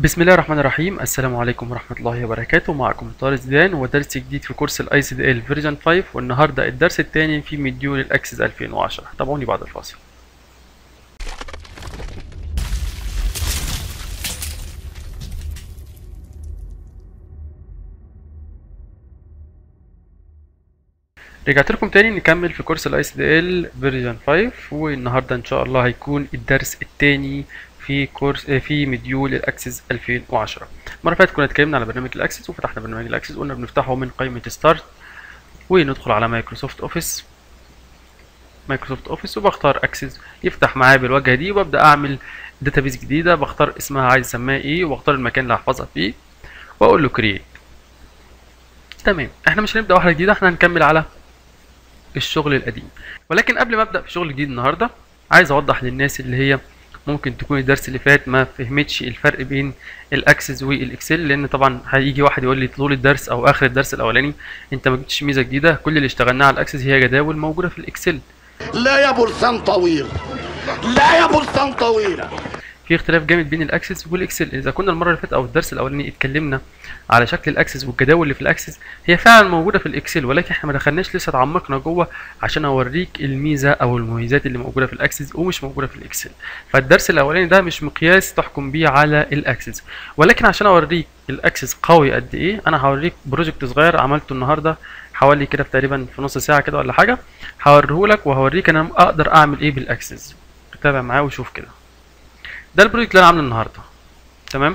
بسم الله الرحمن الرحيم السلام عليكم ورحمة الله وبركاته معكم طارق زيدان ودرس جديد في كورس الاي سي دي ال فيرجن 5 والنهارده الدرس الثاني في مديول الاكسس 2010 تابعوني بعد الفاصل رجعت لكم تاني نكمل في كورس الاي سي دي ال فيرجن 5 والنهارده ان شاء الله هيكون الدرس الثاني في كورس في مديول الاكسس 2010 المره اللي فاتت كنا اتكلمنا على برنامج الاكسس وفتحنا برنامج الاكسس قلنا بنفتحه من قائمه ستارت وندخل على مايكروسوفت اوفيس مايكروسوفت اوفيس وبختار اكسس يفتح معايا بالواجهه دي وابدا اعمل داتابيز جديده بختار اسمها عايز اسميها ايه واختار المكان اللي هحفظها فيه واقول له كرييت تمام احنا مش هنبدا واحده جديده احنا هنكمل على الشغل القديم ولكن قبل ما ابدا في شغل جديد النهارده عايز اوضح للناس اللي هي ممكن تكون الدرس اللي فات ما فهمتش الفرق بين الاكسس والاكسل لان طبعا هيجي واحد يقول لي طول الدرس او اخر الدرس الاولاني انت ما جبتش ميزه جديده كل اللي اشتغلناه على الاكسس هي جداول موجوده في الاكسل لا يا برسان طويل لا يا برسان طويل في اختلاف جامد بين الاكسس والاكسل اذا كنا المره اللي فاتت او الدرس الاولاني اتكلمنا على شكل الاكسس والجداول اللي في الاكسس هي فعلا موجوده في الاكسل ولكن احنا ما دخلناش لسه اتعمقنا جوه عشان اوريك الميزه او المميزات اللي موجوده في الاكسس ومش موجوده في الاكسل فالدرس الاولاني ده مش مقياس تحكم بيه على الاكسس ولكن عشان اوريك الاكسس قوي قد ايه انا هوريك بروجكت صغير عملته النهارده حوالي كده في تقريبا في نص ساعه كده ولا حاجه هوريهولك وهوريك انا اقدر اعمل ايه بالاكسس تابع معايا وشوف كده ده البروجكت اللي انا عامله النهارده تمام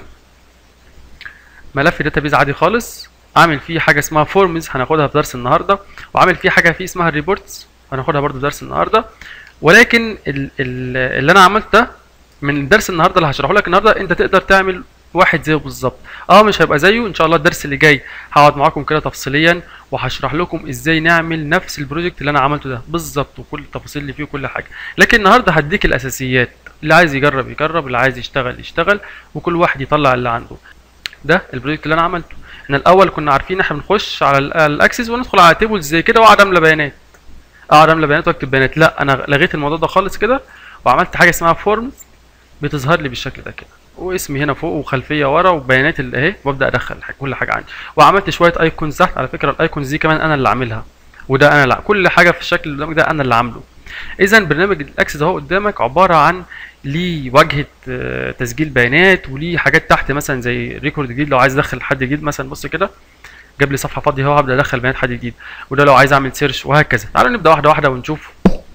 ملف داتابيز عادي خالص عامل فيه حاجه اسمها فورمز هناخدها في درس النهارده وعامل فيه حاجه فيه اسمها الريبورتس هناخدها برضو في درس النهارده ولكن ال ال اللي انا عملته ده من الدرس النهارده اللي هشرحه لك النهارده انت تقدر تعمل واحد زيه بالظبط اه مش هيبقى زيه ان شاء الله الدرس اللي جاي هقعد معاكم كده تفصيليا وهشرح لكم ازاي نعمل نفس البروجكت اللي انا عملته ده بالظبط وكل التفاصيل اللي فيه وكل حاجه لكن النهارده هديك الاساسيات اللي عايز يجرب يجرب اللي عايز يشتغل يشتغل وكل واحد يطلع اللي عنده ده البروجكت اللي انا عملته احنا الاول كنا عارفين احنا بنخش على ال- الاكسس وندخل على تيبلز زي كده واقعد املى بيانات اقعد املى بيانات واكتب بيانات لا انا لغيت الموضوع ده خالص كده وعملت حاجه اسمها فورمز بتظهر لي بالشكل ده كده واسمي هنا فوق وخلفيه ورا وبيانات اللي اهي وابدا ادخل حاجة كل حاجه عندي وعملت شويه ايكونز تحت على فكره الايكونز دي كمان انا اللي عاملها وده انا لا كل حاجه في الشكل اللي قدامك ده انا اللي عامله اذا برنامج الاكسس اهو قدامك عباره عن ليه واجهه آه، تسجيل بيانات وليه حاجات تحت مثلا زي ريكورد جديد لو عايز ادخل حد جديد مثلا بص كده جاب لي صفحه فاضيه اهو هبدا ادخل بيانات حد جديد وده لو عايز اعمل سيرش وهكذا تعالوا نبدا واحده واحده ونشوف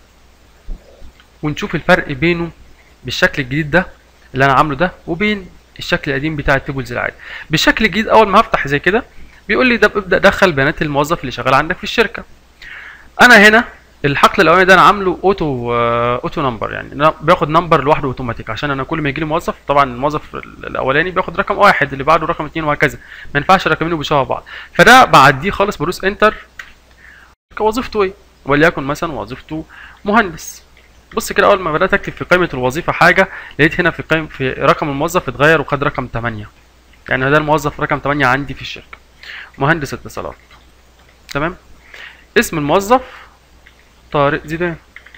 ونشوف الفرق بينه بالشكل الجديد ده اللي انا عامله ده وبين الشكل القديم بتاع التيبلز العادي بالشكل الجديد اول ما هفتح زي كده بيقول لي ده ابدا دخل بيانات الموظف اللي شغال عندك في الشركه انا هنا الحقل الاولاني ده انا عامله اوتو آه، اوتو نمبر يعني أنا بياخد نمبر لوحده اوتوماتيك عشان انا كل ما يجي لي موظف طبعا الموظف الاولاني بياخد رقم واحد اللي بعده رقم اتنين وهكذا ما ينفعش الرقمين بيشبهوا بعض فده بعديه خالص بدوس انتر كوظيفته ايه وليكن مثلا وظيفته مهندس بص كده اول ما بدات اكتب في قائمه الوظيفه حاجه لقيت هنا في قائمه في رقم الموظف اتغير وخد رقم 8 يعني ده الموظف رقم 8 عندي في الشركه مهندس اتصالات تمام اسم الموظف طارق زيدان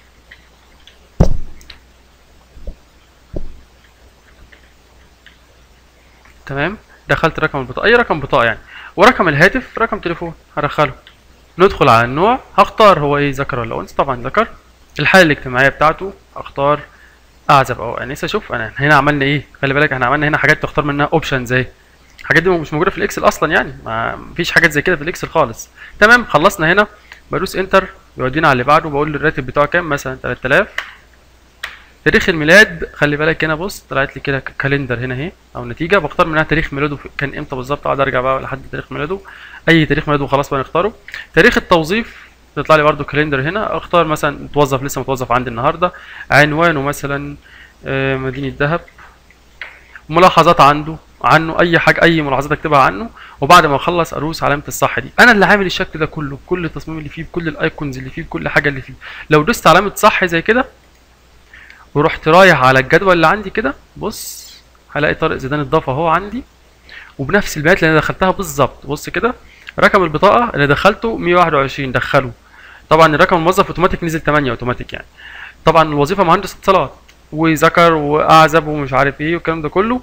تمام دخلت رقم البطاقه اي رقم بطاقه يعني ورقم الهاتف رقم تليفون هدخله ندخل على النوع هختار هو ايه ذكر ولا انثى طبعا ذكر الحاله الاجتماعيه بتاعته اختار اعزب او انسه شوف انا هنا عملنا ايه خلي بالك احنا عملنا هنا حاجات تختار منها اوبشن زي الحاجات دي مش موجوده في الاكسل اصلا يعني ما فيش حاجات زي كده في الاكسل خالص تمام خلصنا هنا بدوس انتر بيودينا على اللي بعده بقول له الراتب بتاعه كام مثلا 3000 تاريخ الميلاد خلي بالك هنا بص طلعت لي كده كالندر هنا اهي او نتيجه بختار منها تاريخ ميلاده في- كان امتى بالظبط اقعد ارجع بقى لحد تاريخ ميلاده اي تاريخ ميلاده خلاص بقى نختاره تاريخ التوظيف يطلع لي برده كالندر هنا اختار مثلا متوظف لسه متوظف عندي النهارده عنوانه مثلا آه، مدينه دهب ملاحظات عنده عنه اي حاجه اي ملاحظات اكتبها عنه وبعد ما اخلص ادوس علامه الصح دي انا اللي عامل الشكل ده كله بكل التصميم اللي فيه بكل الايكونز اللي فيه بكل حاجه اللي فيه لو دوست علامه صح زي كده ورحت رايح على الجدول اللي عندي كده بص هلاقي طارق زيدان اتضاف اهو عندي وبنفس البيانات اللي انا دخلتها بالظبط بص كده رقم البطاقه اللي دخلته 121 دخله طبعا الرقم الموظف اوتوماتيك نزل 8 اوتوماتيك يعني طبعا الوظيفه مهندس اتصالات وذكر واعزب ومش عارف ايه والكلام ده كله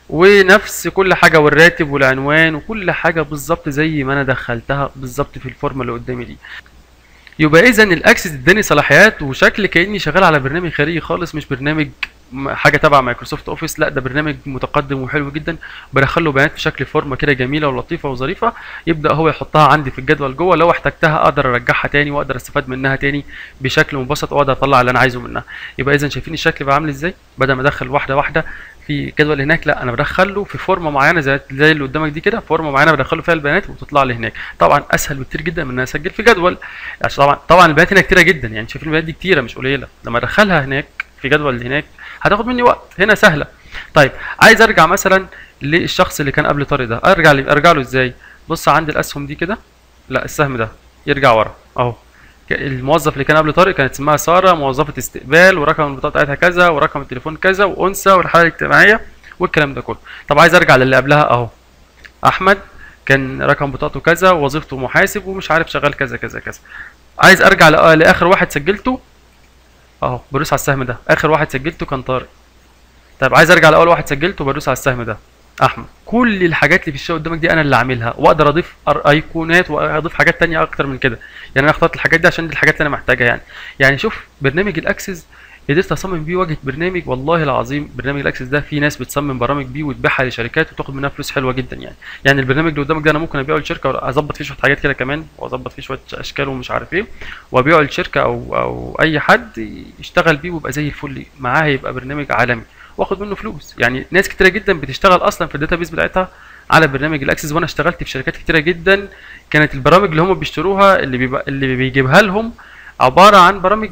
ونفس كل حاجه والراتب والعنوان وكل حاجه بالظبط زي ما انا دخلتها بالظبط في الفورمه اللي قدامي دي يبقى اذا الاكسس اداني صلاحيات وشكل كاني شغال على برنامج خارجي خالص مش برنامج م- حاجه تبع مايكروسوفت اوفيس لا ده برنامج متقدم وحلو جدا بدخل له بيانات في شكل فورمه كده جميله ولطيفه وظريفه يبدا هو يحطها عندي في الجدول جوه لو احتجتها اقدر ارجعها تاني واقدر استفاد منها تاني بشكل مبسط واقدر اطلع اللي انا عايزه منها يبقى اذا شايفين الشكل بقى عامل ازاي بدل ما ادخل واحده واحده في جدول هناك لا انا بدخل له في فورمه معينه زي زي اللي قدامك دي كده فورمه معينه بدخل له فيها البيانات وتطلع لي هناك طبعا اسهل بكتير جدا من ان انا اسجل في جدول عشان طبعا طبعا البيانات هنا كتيره جدا يعني شايفين البيانات دي كتيره مش قليله لما ادخلها هناك في جدول هناك هتاخد مني وقت هنا سهله طيب عايز ارجع مثلا للشخص اللي كان قبل طارق ده ارجع له ارجع له ازاي بص عند الاسهم دي كده لا السهم ده يرجع ورا اهو ك- الموظف اللي كان قبل طارق كانت اسمها ساره موظفه استقبال ورقم البطاقه بتاعتها كذا ورقم التليفون كذا وانثى والحاله الاجتماعيه والكلام ده كله طب عايز ارجع للي قبلها اهو احمد كان رقم بطاقته كذا ووظيفته محاسب ومش عارف شغال كذا كذا كذا عايز ارجع لآ- لاخر واحد سجلته اهو بدوس على السهم ده اخر واحد سجلته كان طارق طب عايز ارجع لاول واحد سجلته بدوس على السهم ده احمد كل الحاجات اللي في الشاشه قدامك دي انا اللي عاملها واقدر اضيف أر- ايقونات واضيف حاجات تانية اكتر من كده يعني انا اخترت الحاجات دي عشان دي الحاجات اللي انا محتاجها يعني يعني شوف برنامج الاكسس قدرت اصمم بيه واجهه برنامج والله العظيم برنامج الاكسس ده في ناس بتصمم برامج بيه وتبيعها لشركات وتاخد منها فلوس حلوه جدا يعني يعني البرنامج اللي قدامك ده انا ممكن ابيعه لشركه واظبط فيه شويه حاجات كده كمان واظبط فيه شويه اشكال ومش عارف ايه وابيعه لشركه او او اي حد يشتغل بيه ويبقى زي الفل معاه يبقى برنامج عالمي واخد منه فلوس يعني ناس كتيره جدا بتشتغل اصلا في الداتابيس بتاعتها على برنامج الاكسس وانا اشتغلت في شركات كتيره جدا كانت البرامج اللي هم بيشتروها اللي بيبقى اللي بيجيبها لهم عباره عن برامج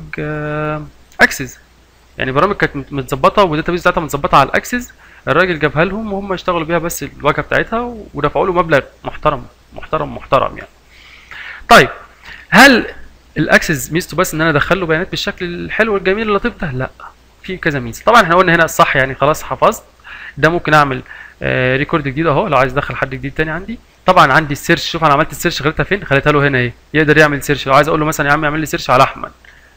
اكسس يعني برامج كانت مت- متظبطه والداتابيس بتاعتها متظبطه على الاكسس الراجل جابها لهم وهم اشتغلوا بيها بس الواجهه بتاعتها ودفعوا له مبلغ محترم محترم محترم يعني طيب هل الاكسس ميزته بس ان انا ادخل له بيانات بالشكل الحلو الجميل اللطيف ده لا في كذا ميزه طبعا احنا قلنا هنا الصح يعني خلاص حفظت ده ممكن اعمل آه ريكورد جديد اهو لو عايز ادخل حد جديد تاني عندي طبعا عندي السيرش شوف انا عملت السيرش خليتها فين خليتها له هنا اهي يقدر يعمل سيرش لو عايز اقول له مثلا يا عم اعمل لي سيرش على احمد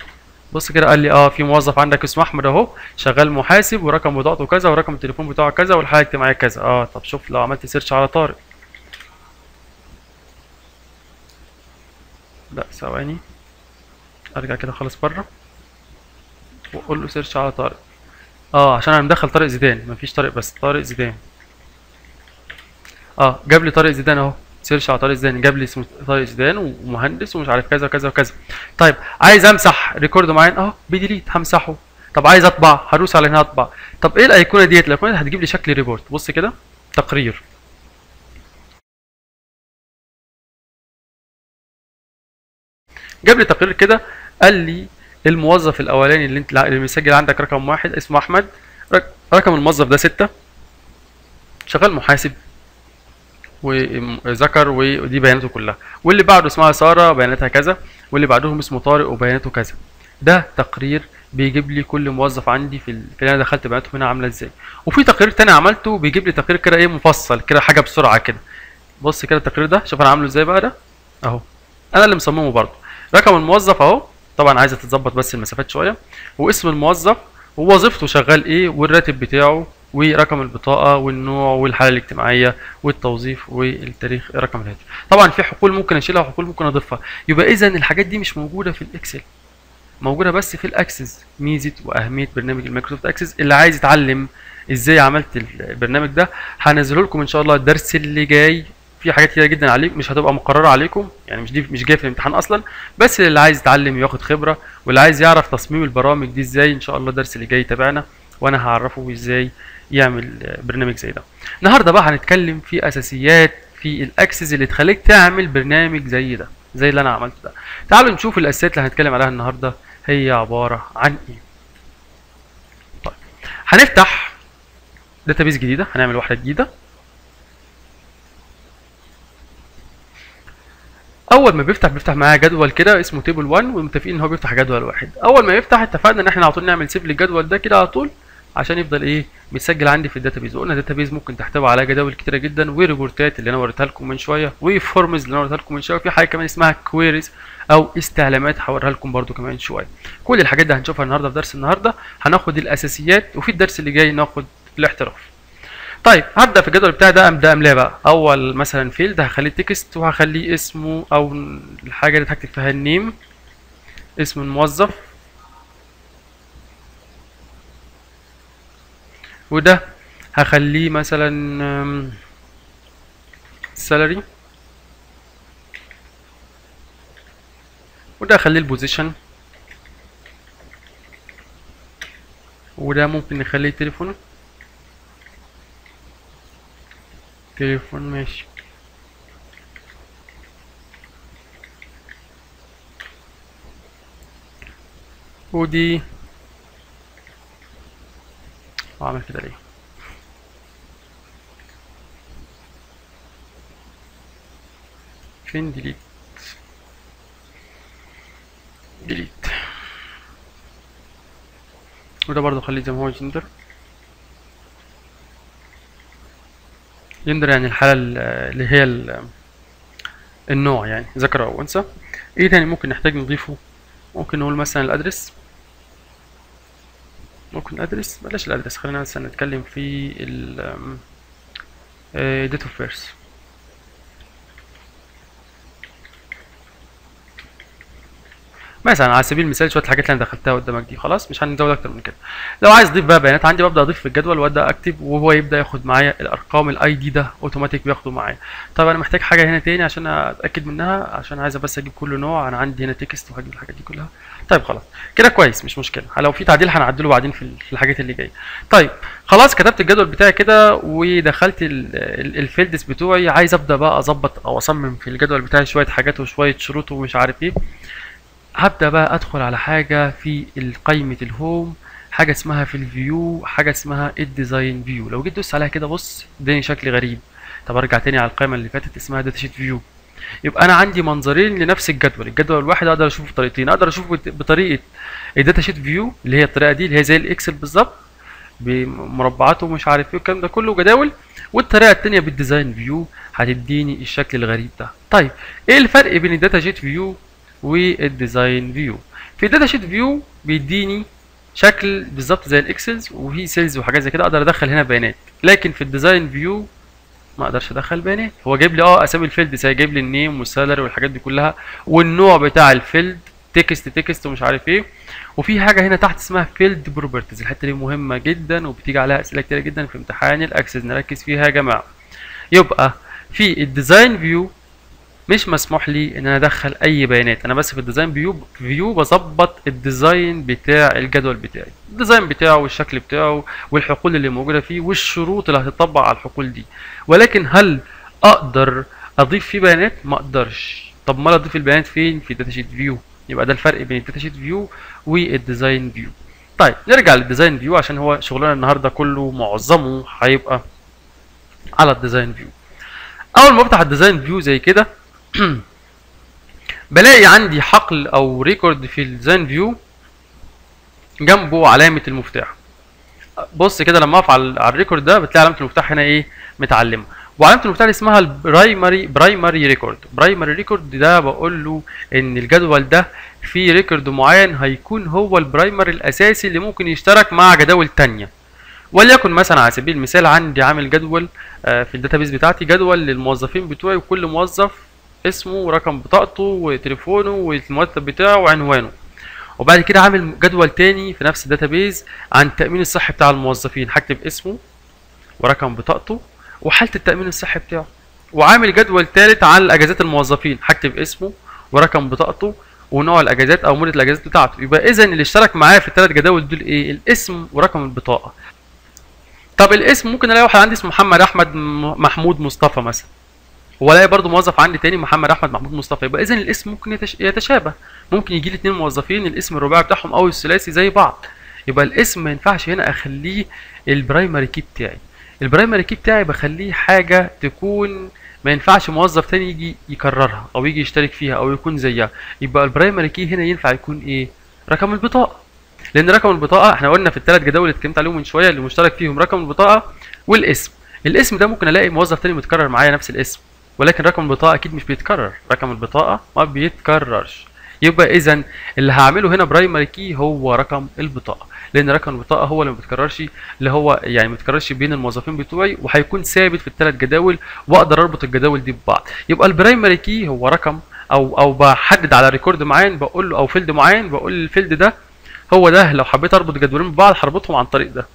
بص كده قال لي اه في موظف عندك اسمه احمد اهو شغال محاسب ورقم بطاقته كذا ورقم التليفون بتاعه كذا والحاله الاجتماعيه كذا اه طب شوف لو عملت سيرش على طارق لا ثواني ارجع كده خالص بره واقول له سيرش على طارق اه عشان انا مدخل طارق زيدان مفيش طارق بس طارق زيدان اه جاب لي طارق زيدان اهو سيرش على طارق زيدان جاب لي اسمه طارق زيدان ومهندس ومش عارف كذا وكذا وكذا طيب عايز امسح ريكورد معين اهو بديليت همسحه طب عايز اطبع هدوس على هنا اطبع طب ايه الايقونه ديت الايقونه دي هتجيب لي شكل ريبورت بص كده تقرير جاب لي تقرير كده قال لي الموظف الاولاني اللي انت اللي مسجل عندك رقم واحد اسمه احمد رق- رقم الموظف ده ستة شغال محاسب وذكر ودي بياناته كلها واللي بعده اسمها ساره بياناتها كذا واللي بعدهم اسمه طارق وبياناته كذا ده تقرير بيجيب لي كل موظف عندي في ال- في اللي انا دخلت بياناتهم هنا عامله ازاي وفي تقرير تاني عملته بيجيب لي تقرير كده ايه مفصل كده حاجه بسرعه كده بص كده التقرير ده شوف انا عامله ازاي بقى ده اهو انا اللي مصممه برضه رقم الموظف اهو طبعا عايزه تتظبط بس المسافات شويه واسم الموظف ووظيفته شغال ايه والراتب بتاعه ورقم البطاقه والنوع والحاله الاجتماعيه والتوظيف والتاريخ رقم الهاتف طبعا في حقول ممكن اشيلها وحقول ممكن اضيفها يبقى اذا الحاجات دي مش موجوده في الاكسل موجوده بس في الاكسس ميزه واهميه برنامج المايكروسوفت اكسس اللي عايز يتعلم ازاي عملت البرنامج ده هنزله لكم ان شاء الله الدرس اللي جاي في حاجات كتير جدا عليكم مش هتبقى مقرره عليكم يعني مش دي مش جايه في الامتحان اصلا بس اللي عايز يتعلم ياخد خبره واللي عايز يعرف تصميم البرامج دي ازاي ان شاء الله الدرس اللي جاي يتابعنا وانا هعرفه ازاي يعمل آه، برنامج زي ده النهارده بقى هنتكلم في اساسيات في الاكسس اللي تخليك تعمل برنامج زي ده زي اللي انا عملته ده تعالوا نشوف الاساسيات اللي هنتكلم عليها النهارده هي عباره عن ايه طيب هنفتح داتابيس جديده هنعمل واحده جديده اول ما بيفتح بيفتح معاه جدول كده اسمه تيبل 1 ومتفقين ان هو بيفتح جدول واحد اول ما يفتح اتفقنا ان احنا على طول نعمل سيف للجدول ده كده على طول عشان يفضل ايه متسجل عندي في الداتابيز وقلنا الداتابيز ممكن تحتوي على جداول كتيره جدا وريبورتات اللي انا وريتها لكم من شويه وفورمز اللي انا وريتها لكم من شويه وفي حاجه كمان اسمها كويريز او استعلامات هوريها لكم برده كمان شويه كل الحاجات دي هنشوفها النهارده في درس النهارده هناخد الاساسيات وفي الدرس اللي جاي ناخد الاحتراف طيب هبدا في الجدول بتاعي ده ابدا املاه بقى اول مثلا فيلد هخليه تكست وهخليه اسمه او الحاجه اللي هكتب فيها النيم اسم الموظف وده هخليه مثلا سالري وده هخليه البوزيشن وده ممكن نخليه تليفون تليفون ماشي ودي اعمل كده ليه فين ديليت ديليت وده برضو خليه زي ما هو جندر جندر يعني الحالة ال- اللي هي ال- النوع يعني ذكر أو أنثى ايه تاني ممكن نحتاج نضيفه ممكن نقول مثلا الأدرس ممكن الأدرس بلاش الأدرس خلينا مثلا نتكلم في ال date of birth مثلا على سبيل المثال شويه الحاجات اللي انا دخلتها قدامك دي خلاص مش هنزود اكتر من كده لو عايز اضيف بقى بيانات عندي ببدا اضيف في الجدول وابدا اكتب وهو يبدا ياخد معايا الارقام الاي دي ده اوتوماتيك بياخده معايا طب انا محتاج حاجه هنا تاني عشان اتاكد منها عشان عايز بس اجيب كل نوع انا عندي هنا تكست وهجيب الحاجات دي كلها طيب خلاص كده كويس مش مشكله لو في تعديل هنعدله بعدين في ال- في الحاجات اللي جايه طيب خلاص كتبت الجدول بتاعي كده ودخلت الفيلدز بتوعي عايز ابدا بقى اظبط او اصمم في الجدول بتاعي شويه حاجات وشويه شروط ومش عارف ايه هبدأ بقى أدخل على حاجة في قائمة الهوم حاجة اسمها في الفيو حاجة اسمها الديزاين فيو لو جيت دوست عليها كده بص اداني شكل غريب طب ارجع تاني على القائمة اللي فاتت اسمها داتا شيت فيو يبقى انا عندي منظرين لنفس الجدول الجدول الواحد اقدر اشوفه بطريقتين اقدر اشوفه بت- بطريقة الداتا شيت فيو اللي هي الطريقة دي اللي هي زي الاكسل بالظبط بمربعاته ومش عارف ايه والكلام ده كله جداول والطريقة التانية بالديزاين فيو هتديني الشكل الغريب ده طيب ايه الفرق بين الداتا شيت فيو والديزاين فيو في الداتا شيت فيو بيديني شكل بالظبط زي الاكسلز وفي سيلز وحاجات زي كده اقدر ادخل هنا بيانات لكن في الديزاين فيو ما اقدرش ادخل بيانات هو جايب لي اه اسامي الفيلد زي جايب لي النيم والسالري والحاجات دي كلها والنوع بتاع الفيلد تكست تكست ومش عارف ايه وفي حاجه هنا تحت اسمها فيلد بروبرتيز الحته دي مهمه جدا وبتيجي عليها اسئله كتير جدا في امتحان الاكسس نركز فيها يا جماعه يبقى في الديزاين فيو مش مسموح لي ان انا ادخل اي بيانات انا بس في الديزاين فيو فيو بظبط الديزاين بتاع الجدول بتاعي الديزاين بتاعه والشكل بتاعه والحقول اللي موجوده فيه والشروط اللي هتطبق على الحقول دي ولكن هل اقدر اضيف فيه بيانات ما اقدرش طب ما اضيف البيانات فين في داتا شيت فيو يبقى ده الفرق بين الداتا شيت فيو والديزاين فيو طيب نرجع للديزاين فيو عشان هو شغلنا النهارده كله معظمه هيبقى على الديزاين فيو اول ما بفتح الديزاين فيو زي كده بلاقي عندي حقل او ريكورد في الديزاين فيو جنبه علامه المفتاح بص كده لما اقف على على الريكورد ده بتلاقي علامه المفتاح هنا ايه متعلمه وعلامه المفتاح دي اسمها البرايمري برايمري ريكورد برايمري ريكورد ده بقول له ان الجدول ده فيه ريكورد معين هيكون هو البرايمري الاساسي اللي ممكن يشترك مع جداول تانية وليكن مثلا على سبيل المثال عندي عامل جدول آه، في الداتابيس بتاعتي جدول للموظفين بتوعي وكل موظف اسمه ورقم بطاقته وتليفونه والمرتب بتاعه وعنوانه وبعد كده عامل جدول تاني في نفس الداتابيز عن التأمين الصحي بتاع الموظفين هكتب اسمه ورقم بطاقته وحالة التأمين الصحي بتاعه وعامل جدول تالت عن الاجازات الموظفين هكتب اسمه ورقم بطاقته ونوع الاجازات او مدة الاجازات بتاعته يبقى اذا اللي اشترك معايا في الثلاث جداول دول ايه الاسم ورقم البطاقة طب الاسم ممكن الاقي واحد عندي اسمه محمد احمد م- محمود مصطفى مثلا والاقي برضو موظف عندي تاني محمد احمد محمود مصطفى يبقى اذا الاسم ممكن يتش... يتشابه ممكن يجي لي اتنين موظفين الاسم الرباعي بتاعهم او الثلاثي زي بعض يبقى الاسم ما ينفعش هنا اخليه البرايمري كي بتاعي البرايمري كي بتاعي بخليه حاجه تكون ما ينفعش موظف تاني يجي يكررها او يجي يشترك فيها او يكون زيها يبقى البرايمري كي هنا ينفع يكون ايه رقم البطاقه لان رقم البطاقه احنا قلنا في الثلاث جداول اللي اتكلمت عليهم من شويه اللي مشترك فيهم رقم البطاقه والاسم الاسم ده ممكن الاقي موظف تاني متكرر معايا نفس الاسم ولكن رقم البطاقه اكيد مش بيتكرر رقم البطاقه ما بيتكررش يبقى اذا اللي هعمله هنا برايمري كي هو رقم البطاقه لان رقم البطاقه هو اللي ما بيتكررش اللي هو يعني ما بيتكررش بين الموظفين بتوعي وهيكون ثابت في الثلاث جداول واقدر اربط الجداول دي ببعض يبقى البرايمري كي هو رقم او او بحدد على ريكورد معين بقول له او فيلد معين بقول الفيلد ده هو ده لو حبيت اربط جدولين ببعض هربطهم عن طريق ده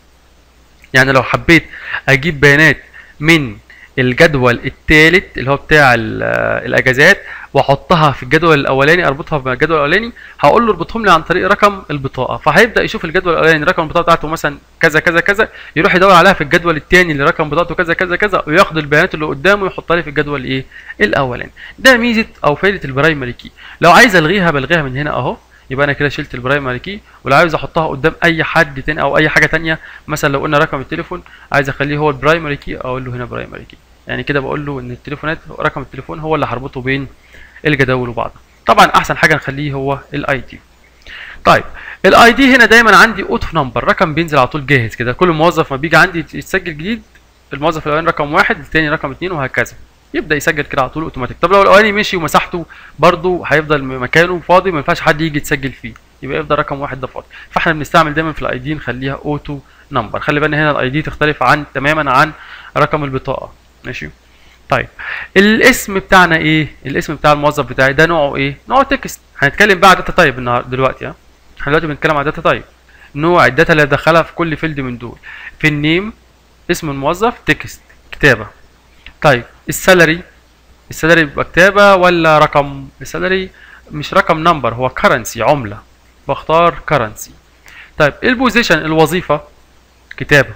يعني لو حبيت اجيب بيانات من الجدول الثالث اللي هو بتاع ال- الاجازات واحطها في الجدول الاولاني اربطها بالجدول الاولاني هقول له اربطهم لي عن طريق رقم البطاقه فهيبدا يشوف الجدول الاولاني رقم البطاقه بتاعته مثلا كذا كذا كذا يروح يدور عليها في الجدول الثاني اللي رقم بطاقته كذا كذا كذا وياخد البيانات اللي قدامه ويحطها لي في الجدول ايه الاولاني ده ميزه او فائده البرايمري كي لو عايز الغيها بلغيها من هنا اهو يبقى انا كده شلت البرايمري كي ولو عايز احطها قدام اي حد تاني او اي حاجه تانية مثلا لو قلنا رقم التليفون عايز اخليه هو البرايمري كي اقول له هنا برايمري كي يعني كده بقول له ان التليفونات رقم التليفون هو اللي هربطه بين الجداول وبعضها طبعا احسن حاجه نخليه هو الاي دي طيب الاي دي هنا دايما عندي اوتو نمبر رقم بينزل على طول جاهز كده كل موظف ما بيجي عندي يتسجل جديد الموظف الاولاني رقم واحد الثاني رقم اثنين وهكذا يبدا يسجل كده على طول اوتوماتيك طب لو الاولاني مشي ومسحته برضه هيفضل مكانه فاضي ما ينفعش حد يجي يتسجل فيه يبقى يفضل رقم واحد ده فاضي فاحنا بنستعمل دايما في الاي دي نخليها اوتو نمبر خلي بالنا هنا الاي دي تختلف عن تماما عن رقم البطاقه ماشي طيب الاسم بتاعنا ايه الاسم بتاع الموظف بتاعي ده نوعه ايه نوعه تكست هنتكلم بقى على داتا تايب النهارده دلوقتي ها احنا دلوقتي بنتكلم على داتا تايب نوع الداتا اللي هدخلها في كل فيلد من دول في النيم اسم الموظف تكست كتابه طيب السالري السالري بيبقى كتابه ولا رقم السالري مش رقم نمبر هو كرنسي عمله بختار كرنسي طيب البوزيشن الوظيفه كتابه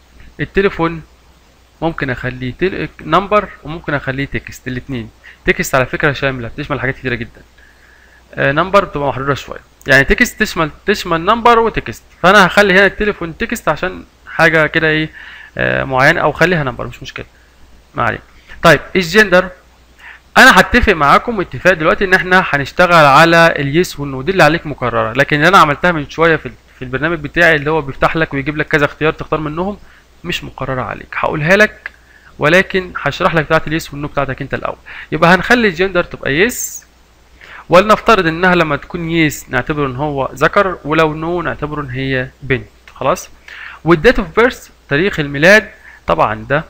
التليفون ممكن اخليه تل... نمبر وممكن اخليه تكست الاثنين تكست على فكره شامله بتشمل حاجات كتيره جدا آه نمبر بتبقى محدوده شويه يعني تكست تشمل تشمل نمبر وتكست فانا هخلي هنا التليفون تكست عشان حاجه كده ايه آه معينه او خليها نمبر مش مشكله ما علينا طيب الجندر انا هتفق معاكم اتفاق دلوقتي ان احنا هنشتغل على اليس والنو دي اللي عليك مكرره لكن اللي انا عملتها من شويه في في البرنامج بتاعي اللي هو بيفتح لك ويجيب لك كذا اختيار تختار منهم مش مقرره عليك هقولها لك ولكن هشرح لك بتاعت اليس والنو بتاعتك انت الاول يبقى هنخلي الجندر تبقى يس ولنفترض انها لما تكون يس نعتبره ان هو ذكر ولو نو نعتبره ان هي بنت خلاص والديت اوف بيرث تاريخ الميلاد طبعا ده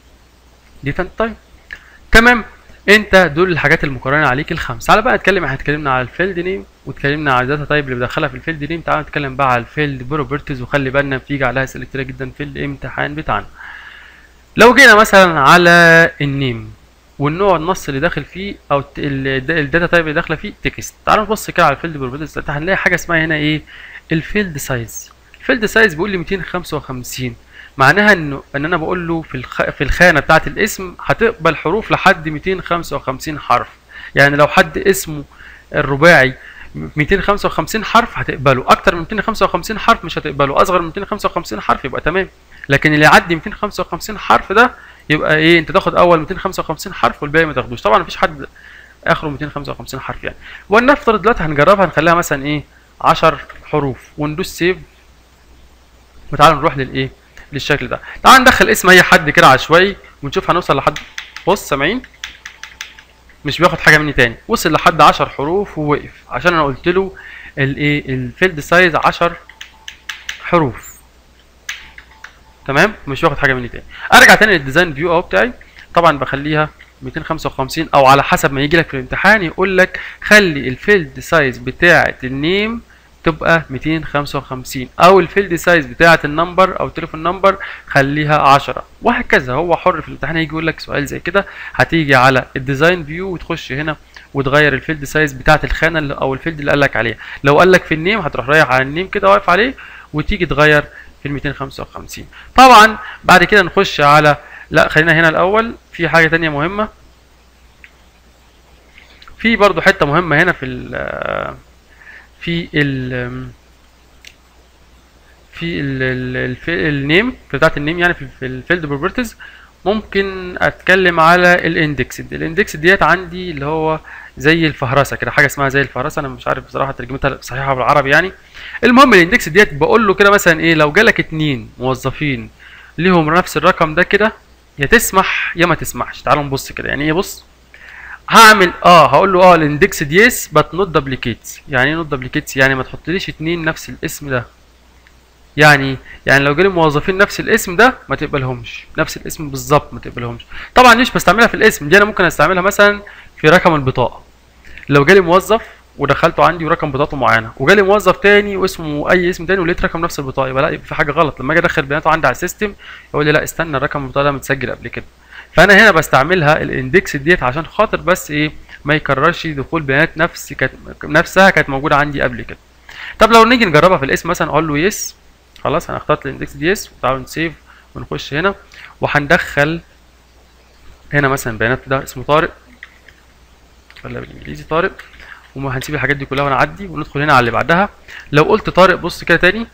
ديت اند تايم تمام انت دول الحاجات المقررين عليك الخمسه تعالى بقى نتكلم احنا اتكلمنا على الفيلد نيم واتكلمنا على الداتا تايب اللي بدخلها في الفيلد نيم تعالى نتكلم بقى على الفيلد بروبرتيز وخلي بالنا بتيجي عليها اسئله كتيره جدا في الامتحان بتاعنا لو جينا مثلا على النيم والنوع النص اللي داخل فيه او الت- ال- الداتا تايب اللي داخله فيه تكست تعالوا نبص كده على الفيلد بروبرتيز هنلاقي حاجه اسمها هنا ايه الفيلد سايز الفيلد سايز بيقول لي 255 معناها انه ان انا بقول له في الخ... في الخانه بتاعه الاسم هتقبل حروف لحد 255 حرف يعني لو حد اسمه الرباعي 255 حرف هتقبله اكتر من 255 حرف مش هتقبله اصغر من 255 حرف يبقى تمام لكن اللي يعدي 255 حرف ده يبقى ايه انت تاخد اول 255 حرف والباقي ما تاخدوش طبعا مفيش حد اخره 255 حرف يعني ولنفترض دلوقتي هنجربها هنخليها مثلا ايه 10 حروف وندوس سيف وتعالوا نروح للايه للشكل ده تعال ندخل اسم اي حد كده عشوائي ونشوف هنوصل لحد بص سامعين مش بياخد حاجه مني تاني وصل لحد 10 حروف ووقف عشان انا قلت له الايه الفيلد سايز 10 حروف تمام مش بياخد حاجه مني تاني ارجع تاني للديزاين فيو اهو بتاعي طبعا بخليها 255 او على حسب ما يجي لك في الامتحان يقول لك خلي الفيلد سايز بتاعه النيم تبقى 255 او الفيلد سايز بتاعه النمبر او التليفون نمبر خليها 10 وهكذا هو حر في الامتحان هيجي يقول لك سؤال زي كده هتيجي على الديزاين فيو وتخش هنا وتغير الفيلد سايز بتاعه الخانه اللي او الفيلد اللي قال لك عليها لو قال لك في النيم هتروح رايح على النيم كده واقف عليه وتيجي تغير في ال 255 طبعا بعد كده نخش على لا خلينا هنا الاول في حاجه تانية مهمه في برضو حته مهمه هنا في ال في ال في ال ال الف- النيم بتاعت النيم يعني في في الفيلد بروبرتيز ممكن اتكلم على الاندكس الاندكس ديت عندي اللي هو زي الفهرسه كده حاجه اسمها زي الفهرسه انا مش عارف بصراحه ترجمتها صحيحه بالعربي يعني المهم الاندكس ديت بقول له كده مثلا ايه لو جالك اتنين موظفين ليهم نفس الرقم ده كده يا تسمح يا ما تسمحش تعالوا نبص كده يعني ايه بص هعمل اه هقول له اه الاندكس ديس بت نوت دبليكيتس يعني ايه نوت دبليكيتس يعني ما تحطليش اتنين نفس الاسم ده يعني يعني لو جالي موظفين نفس الاسم ده ما تقبلهمش نفس الاسم بالظبط ما تقبلهمش طبعا مش بستعملها في الاسم دي انا ممكن استعملها مثلا في رقم البطاقه لو جالي موظف ودخلته عندي ورقم بطاقته معينه وجالي موظف تاني واسمه اي اسم تاني ولقيت رقم نفس البطاقه يبقى لا يبقى في حاجه غلط لما اجي ادخل بياناته عندي على السيستم يقول لي لا استنى الرقم البطاقه ده متسجل قبل كده فانا هنا بستعملها الاندكس ديت عشان خاطر بس ايه ما يكررش دخول بيانات نفس كانت نفسها كانت موجوده عندي قبل كده طب لو نيجي نجربها في الاسم مثلا اقول له يس خلاص انا اخترت الاندكس دي يس وتعالوا نسيف ونخش هنا وهندخل هنا مثلا بيانات ده اسمه طارق ولا بالانجليزي طارق وهنسيب الحاجات دي كلها ونعدي وندخل هنا على اللي بعدها لو قلت طارق بص كده تاني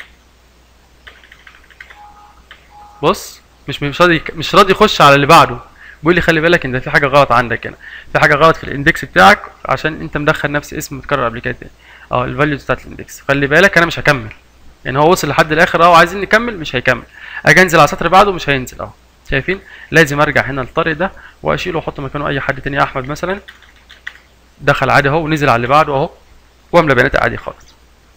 بص مش مش راضي مش راضي يخش على اللي بعده بيقول لي خلي بالك ان في حاجه غلط عندك هنا في حاجه غلط في الاندكس بتاعك عشان انت مدخل نفس اسم متكرر قبل كده تاني اه الفاليوز بتاعت الاندكس خلي بالك انا مش هكمل يعني هو وصل لحد الاخر اه وعايزين نكمل مش هيكمل اجي انزل على السطر بعده مش هينزل اهو شايفين لازم ارجع هنا للطريق ده واشيله واحط مكانه اي حد تاني احمد مثلا دخل عادي اهو ونزل على اللي بعده اهو واملى بيانات عادي خالص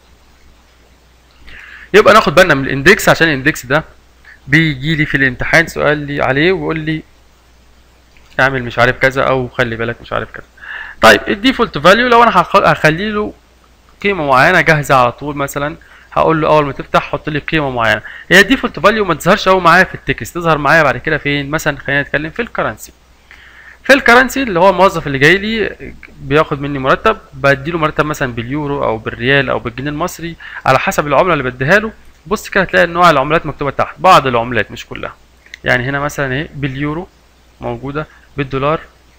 يبقى ناخد بالنا من الاندكس عشان الاندكس ده بيجي لي في الامتحان سؤال لي عليه ويقول لي اعمل مش عارف كذا او خلي بالك مش عارف كذا طيب الديفولت فاليو لو انا هخلي له قيمه معينه جاهزه على طول مثلا هقول له اول ما تفتح حط لي قيمه معينه هي الديفولت فاليو ما تظهرش قوي معايا في التكست تظهر معايا بعد كده فين مثلا خلينا نتكلم في الكرنسي في الكرنسي اللي هو الموظف اللي جاي لي بياخد مني مرتب بديله مرتب مثلا باليورو او بالريال او بالجنيه المصري على حسب العمله اللي بديها له بص كده هتلاقي نوع العملات مكتوبه تحت بعض العملات مش كلها يعني هنا مثلا اهي باليورو موجوده بالدولار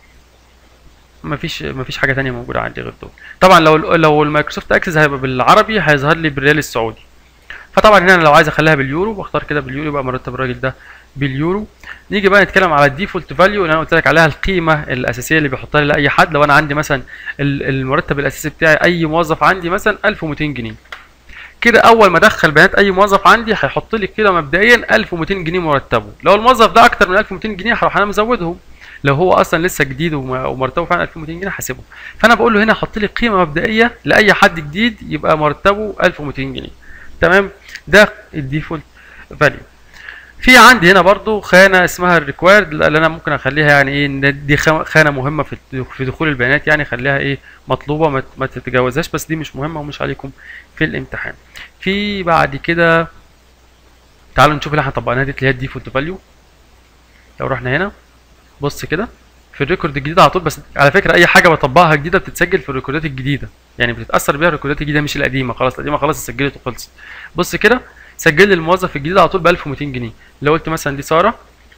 مفيش مفيش حاجه تانية موجوده عندي غير دول طبعا لو لو المايكروسوفت اكسس هيبقى بالعربي هيظهر لي بالريال السعودي فطبعا هنا لو عايز اخليها باليورو بختار كده باليورو يبقى مرتب الراجل ده باليورو نيجي بقى نتكلم على الديفولت فاليو اللي انا قلت لك عليها القيمه الاساسيه اللي بيحطها لي لاي حد لو انا عندي مثلا المرتب الاساسي بتاعي اي موظف عندي مثلا 1200 جنيه كده اول ما ادخل بيانات اي موظف عندي هيحط لي كده مبدئيا 1200 جنيه مرتبه لو الموظف ده اكتر من 1200 جنيه هروح انا مزودهم لو هو اصلا لسه جديد ومرتبه فعلا 1200 جنيه هحاسبه فانا بقول له هنا حط لي قيمه مبدئيه لاي حد جديد يبقى مرتبه 1200 جنيه تمام ده الديفولت فاليو في عندي هنا برضو خانه اسمها الريكوايرد اللي انا ممكن اخليها يعني ايه دي خانه مهمه في في دخول البيانات يعني خليها ايه مطلوبه ما تتجاوزهاش بس دي مش مهمه ومش عليكم في الامتحان في بعد كده تعالوا نشوف اللي احنا طبقناها دي اللي هي الديفولت فاليو لو رحنا هنا بص كده في الريكورد الجديد على طول بس على فكره اي حاجه بطبقها جديده بتتسجل في الريكوردات الجديده يعني بتتاثر بيها الريكوردات الجديده مش القديمه خلاص القديمه خلاص اتسجلت وخلصت بص كده سجل لي الموظف الجديد على طول ب 1200 جنيه لو قلت مثلا دي ساره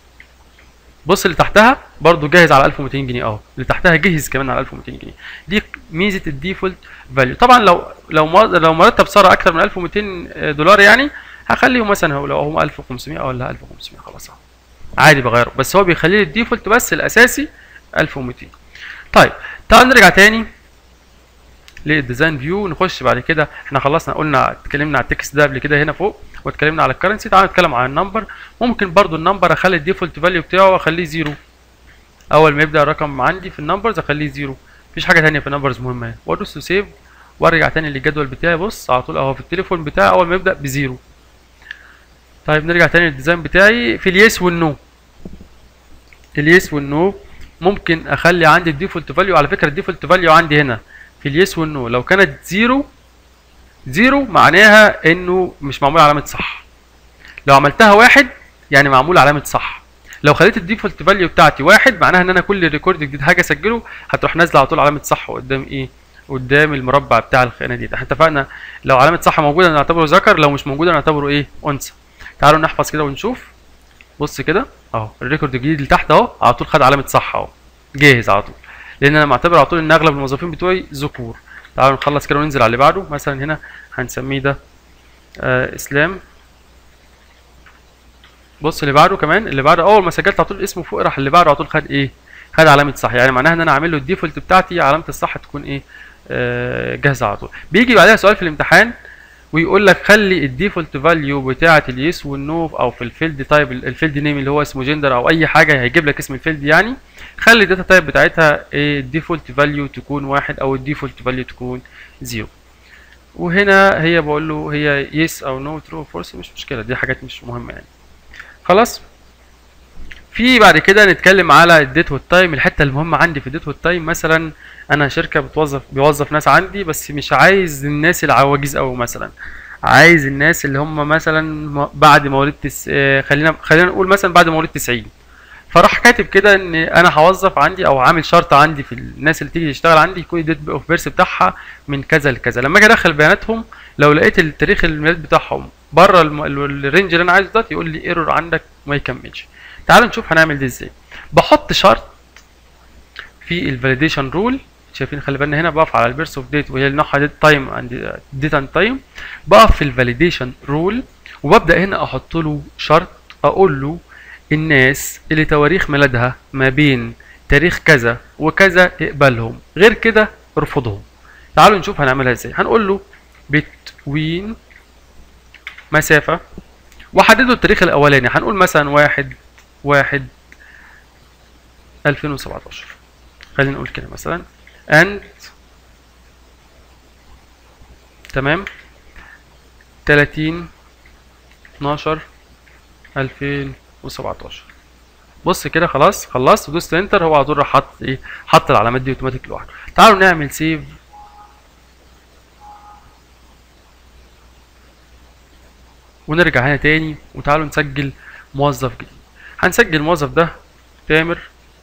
بص اللي تحتها برضو جاهز على 1200 جنيه اهو اللي تحتها جهز كمان على 1200 جنيه دي ميزه الديفولت فاليو طبعا لو لو لو مرتب ساره اكتر من 1200 دولار يعني هخليه مثلا هو لو هم 1500 او ولا 1500 خلاص اهو عادي بغيره بس هو بيخلي لي الديفولت بس الاساسي 1200 طيب تعال نرجع تاني للديزاين فيو نخش بعد كده احنا خلصنا قلنا اتكلمنا على التكست ده قبل كده هنا فوق واتكلمنا على الكرنسي تعال نتكلم على النمبر ممكن برضو النمبر اخلي الديفولت فاليو بتاعه اخليه زيرو اول ما يبدا الرقم عندي في النمبرز اخليه زيرو مفيش حاجه تانية في النمبرز مهمه يعني وادوس سيف وارجع تاني للجدول بتاعي بص على طول اهو في التليفون بتاعي اول ما يبدا بزيرو طيب نرجع تاني للديزاين بتاعي في اليس والنو اليس والنو ممكن اخلي عندي الديفولت فاليو على فكره الديفولت فاليو عندي هنا في اليس والنو لو كانت زيرو زيرو معناها انه مش معمول علامه صح لو عملتها واحد يعني معمول علامه صح لو خليت الديفولت فاليو بتاعتي واحد معناها ان انا كل ريكورد جديد حاجه اسجله هتروح نازله على طول علامه صح قدام ايه قدام المربع بتاع الخانه دي احنا اتفقنا لو علامه صح موجوده نعتبره ذكر لو مش موجوده نعتبره ايه انثى تعالوا نحفظ كده ونشوف بص كده اهو الريكورد الجديد اللي تحت اهو على طول خد علامه صح اهو جاهز على طول لان انا معتبر على طول ان اغلب الموظفين بتوعي ذكور تعالوا نخلص كده وننزل على اللي بعده مثلا هنا هنسميه ده آه اسلام بص اللي بعده كمان اللي بعده اول ما سجلت على طول اسمه فوق راح اللي بعده على طول خد ايه خد علامه صح يعني معناها ان انا عامل له الديفولت بتاعتي علامه الصح تكون ايه آه جاهزه على طول بيجي بعدها سؤال في الامتحان ويقول لك خلي الديفولت فاليو بتاعه اليس والنو او في الفيلد تايب الفيلد نيم اللي هو اسمه جندر او اي حاجه هيجيب لك اسم الفيلد يعني خلي الداتا تايب بتاعتها ايه الديفولت فاليو تكون واحد او الديفولت فاليو تكون زيرو وهنا هي بقول له هي يس او نو ترو فورس مش مشكله دي حاجات مش مهمه يعني خلاص في بعد كده نتكلم على الديت والتايم الحته المهمه عندي في الديت والتايم مثلا انا شركه بتوظف بيوظف ناس عندي بس مش عايز الناس العواجيز قوي مثلا عايز الناس اللي هم مثلا م- بعد مواليد تس... آه، خلينا خلينا نقول مثلا بعد مواليد 90 فراح كاتب كده ان انا هوظف عندي او عامل شرط عندي في الناس اللي تيجي تشتغل عندي يكون الديت اوف بيرث بتاعها من كذا لكذا لما اجي ادخل بياناتهم لو لقيت التاريخ الميلاد بتاعهم بره الم... ال- الرينج اللي انا عايزه ده يقول لي ايرور عندك ما يكملش تعالوا نشوف هنعمل دي ازاي بحط شرط في الفاليديشن رول شايفين خلي بالنا هنا بقف على البيرث اوف ديت وهي نوعها ديت تايم اند ديت اند تايم بقف في الفاليديشن رول وببدا هنا احط له شرط اقول له الناس اللي تواريخ ميلادها ما بين تاريخ كذا وكذا اقبلهم غير كده ارفضهم تعالوا نشوف هنعملها ازاي هنقول له between مسافة وحدد له التاريخ الاولاني هنقول مثلا واحد واحد 2017 خلينا نقول كده مثلا and تمام 30 12 2017 بص كده خلاص خلصت ودوست انتر هو على طول راح حط ايه حط العلامات دي اوتوماتيك لوحده تعالوا نعمل سيف ونرجع هنا تاني وتعالوا نسجل موظف جديد هنسجل الموظف ده تامر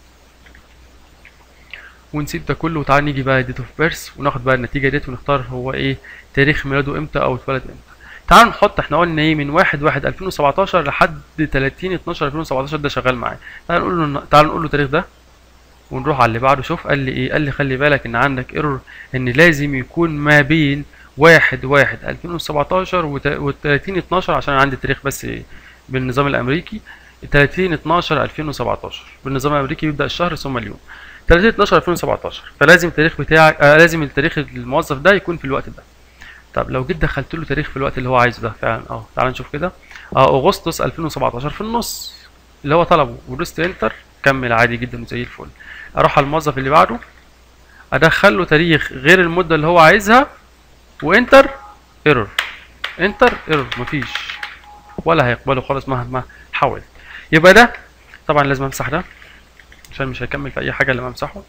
ونسيب ده كله وتعالى نيجي بقى ديت اوف بيرث وناخد بقى النتيجه ديت ونختار هو ايه تاريخ ميلاده امتى او اتولد امتى تعالوا نحط احنا قلنا ايه من 1 1 2017 لحد 30 12 2017 ده شغال معايا تعالوا نقول له تعالوا نقول له التاريخ ده ونروح على اللي بعده شوف قال لي ايه قال لي خلي بالك ان عندك ايرور ان لازم يكون ما بين 1 1 2017 و 30 12 عشان عندي التاريخ بس بالنظام الامريكي 30 12 2017 بالنظام الامريكي بيبدا الشهر ثم اليوم 30 12 2017 فلازم التاريخ بتاعك آه لازم التاريخ الموظف ده يكون في الوقت ده طب لو جيت دخلت له تاريخ في الوقت اللي هو عايزه ده فعلا اه تعال نشوف كده اه اغسطس 2017 في النص اللي هو طلبه ودوست انتر كمل عادي جدا وزي الفل اروح على الموظف اللي بعده ادخل له تاريخ غير المده اللي هو عايزها وانتر ايرور انتر ايرور مفيش ولا هيقبله خالص مهما حاولت يبقى ده طبعا لازم امسح ده عشان مش هيكمل في اي حاجه لما امسحه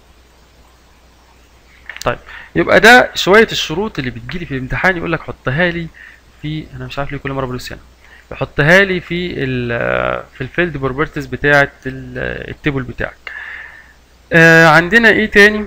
طيب يبقى ده شويه الشروط اللي بتجيلي في الامتحان يقول لك حطها لي في انا مش عارف ليه كل مره بدوس هنا يحطها لي في ال في الفيلد بروبرتيز بتاعه التيبل بتاعك آه عندنا ايه تاني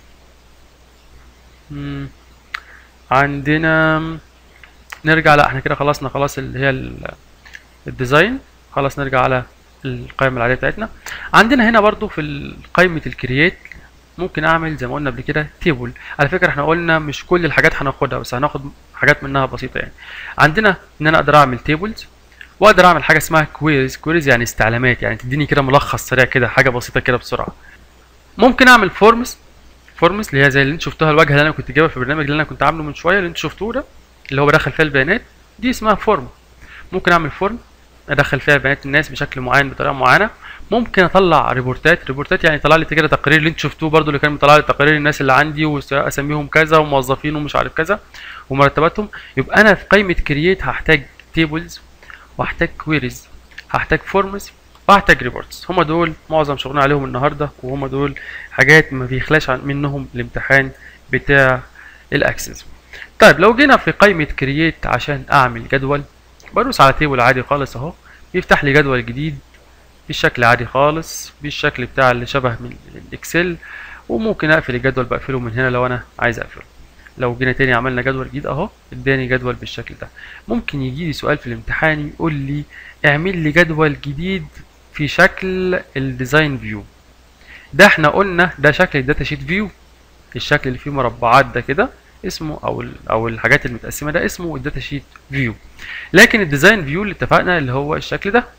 مم. عندنا نرجع لا احنا كده خلصنا خلاص اللي هي ال- الديزاين خلاص نرجع على القائمة العادية بتاعتنا عندنا هنا برضو في ال- قائمة الكرييت ممكن اعمل زي ما قلنا قبل كده تيبل على فكرة احنا قلنا مش كل الحاجات هناخدها بس هناخد حاجات منها بسيطة يعني عندنا ان انا اقدر اعمل تيبلز واقدر اعمل حاجة اسمها كويريز كويريز يعني استعلامات يعني تديني كده ملخص سريع كده حاجة بسيطة كده بسرعة ممكن اعمل فورمز فورمز اللي هي زي اللي انت شفتوها الواجهه اللي انا كنت جايبها في البرنامج اللي انا كنت عامله من شويه اللي انت شفتوه ده اللي هو بدخل فيها البيانات دي اسمها فورم ممكن اعمل فورم ادخل فيها بيانات الناس بشكل معين بطريقه معينه ممكن اطلع ريبورتات ريبورتات يعني طلع لي كده تقرير اللي انت شفتوه برضو اللي كان مطلع لي تقارير الناس اللي عندي واسميهم كذا وموظفين ومش عارف كذا ومرتباتهم يبقى انا في قائمه كرييت هحتاج تيبلز وهحتاج كويريز هحتاج فورمز وهحتاج ريبورتس هم دول معظم شغلنا عليهم النهارده وهم دول حاجات ما بيخلاش عن منهم الامتحان بتاع الاكسس طيب لو جينا في قائمة كرييت عشان اعمل جدول بدوس على تيبل عادي خالص اهو بيفتح لي جدول جديد بالشكل عادي خالص بالشكل بتاع اللي شبه من الاكسل وممكن اقفل الجدول بقفله من هنا لو انا عايز اقفله لو جينا تاني عملنا جدول جديد اهو اداني جدول بالشكل ده ممكن يجي لي سؤال في الامتحان يقول لي اعمل لي جدول جديد في شكل الديزاين فيو ده احنا قلنا ده شكل الداتا شيت فيو الشكل اللي فيه مربعات ده كده اسمه او ال او الحاجات المتقسمه ده اسمه الداتا شيت فيو لكن الديزاين فيو اللي اتفقنا اللي هو الشكل ده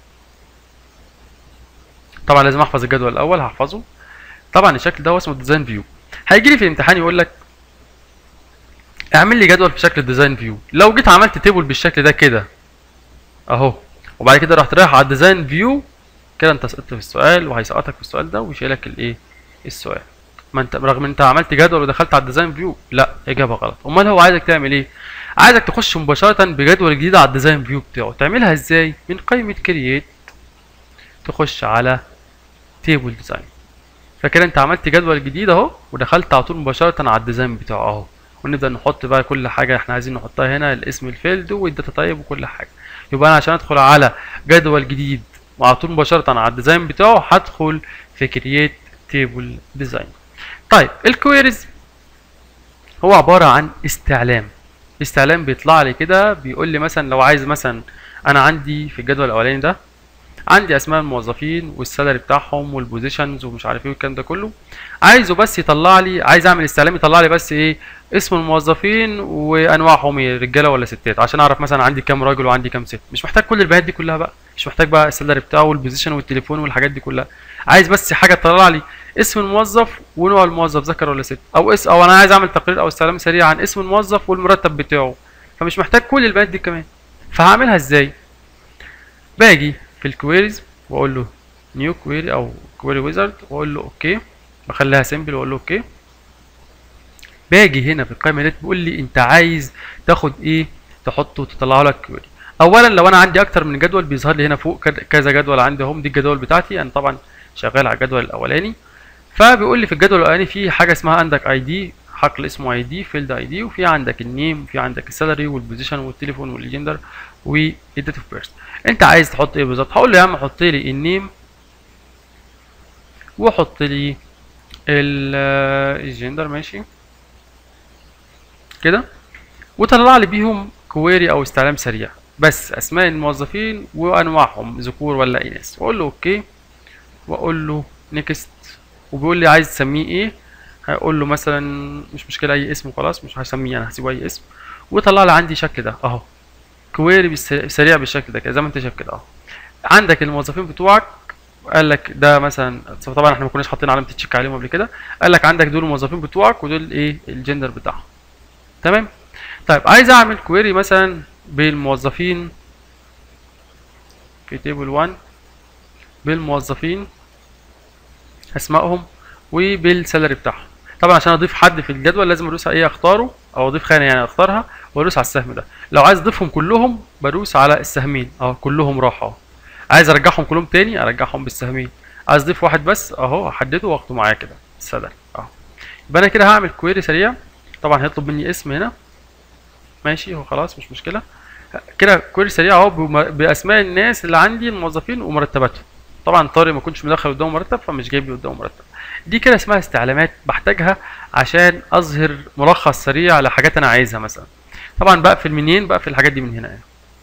طبعا لازم احفظ الجدول الاول هحفظه طبعا الشكل ده هو اسمه الديزاين فيو هيجي لي في الامتحان يقول لك اعمل لي جدول في شكل الديزاين فيو لو جيت عملت تيبل بالشكل ده كده اهو وبعد كده رحت رايح على الديزاين فيو كده انت سقطت في السؤال وهيسقطك في السؤال ده ويشيلك الايه السؤال ما انت رغم ان انت عملت جدول ودخلت على الديزاين فيو لا اجابه غلط امال هو عايزك تعمل ايه عايزك تخش مباشره بجدول جديد على الديزاين فيو بتاعه تعملها ازاي من قائمه كرييت تخش على تيبل ديزاين فكده انت عملت جدول جديد اهو ودخلت على طول مباشره على الديزاين بتاعه اهو ونبدا نحط بقى كل حاجه احنا عايزين نحطها هنا الاسم الفيلد والداتا تايب وكل حاجه يبقى انا عشان ادخل على جدول جديد وعلى طول مباشره على الديزاين بتاعه هدخل في كرييت تيبل ديزاين طيب الكويريز هو عباره عن استعلام استعلام بيطلع لي كده بيقول لي مثلا لو عايز مثلا انا عندي في الجدول الاولاني ده عندي اسماء الموظفين والسالري بتاعهم والبوزيشنز ومش عارف ايه والكلام ده كله عايزه بس يطلع لي عايز اعمل استعلام يطلع لي بس ايه اسم الموظفين وانواعهم ايه رجاله ولا ستات عشان اعرف مثلا عندي كام راجل وعندي كام ست مش محتاج كل البيانات دي كلها بقى مش محتاج بقى السالري بتاعه والبوزيشن والتليفون والحاجات دي كلها عايز بس حاجه تطلع لي اسم الموظف ونوع الموظف ذكر ولا ست او اس او انا عايز اعمل تقرير او استعلام سريع عن اسم الموظف والمرتب بتاعه فمش محتاج كل البيانات دي كمان فهعملها ازاي باجي في الكويريز واقول له نيو كويري او كويري ويزارد واقول له اوكي بخليها سيمبل واقول له اوكي باجي هنا في القائمه ديت بيقول لي انت عايز تاخد ايه تحطه تطلع لك كويري اولا لو انا عندي اكتر من جدول بيظهر لي هنا فوق كذا جدول عندي اهم دي الجدول بتاعتي انا طبعا شغال على الجدول الاولاني فبيقول لي في الجدول الاولاني في حاجه اسمها عندك اي دي حقل اسمه اي دي فيلد اي دي وفي عندك النيم وفي عندك السالري والبوزيشن والتليفون والجندر والديت اوف بيرث انت عايز تحط ايه بالظبط هقول له يا عم حط لي النيم وحط لي الجندر ماشي كده وطلع لي بيهم كويري او استعلام سريع بس اسماء الموظفين وانواعهم ذكور ولا اناث واقول له اوكي واقول له نيكست وبيقول لي عايز تسميه ايه هقول له مثلا مش مشكله اي اسم وخلاص مش هسميه انا هسيبه اي اسم وطلع لي عندي شكل ده اهو كويري سريع بالشكل ده كده زي ما انت شايف كده اهو عندك الموظفين بتوعك قال لك ده مثلا طبعا احنا ما كناش حاطين علامه تشيك عليهم قبل كده قال لك عندك دول الموظفين بتوعك ودول ايه الجندر بتاعهم تمام طيب عايز اعمل كويري مثلا بالموظفين في تيبل 1 بالموظفين اسمائهم وبالسالري بتاعهم طبعا عشان اضيف حد في الجدول لازم ادوس على ايه اختاره او اضيف خانه يعني اختارها وادوس على السهم ده لو عايز اضيفهم كلهم بدوس على السهمين اهو كلهم راحوا اهو عايز ارجعهم كلهم تاني ارجعهم بالسهمين عايز اضيف واحد بس اهو احدده واخده معايا كده السالري اهو يبقى انا كده هعمل كويري سريع طبعا هيطلب مني اسم هنا ماشي هو خلاص مش مشكله كده كويري سريع اهو باسماء الناس اللي عندي الموظفين ومرتباتهم طبعا طارق ما كنتش مدخل قدامه مرتب فمش جايب لي قدامه مرتب دي كده اسمها استعلامات بحتاجها عشان اظهر ملخص سريع لحاجات انا عايزها مثلا طبعا بقفل منين بقفل الحاجات دي من هنا يعني.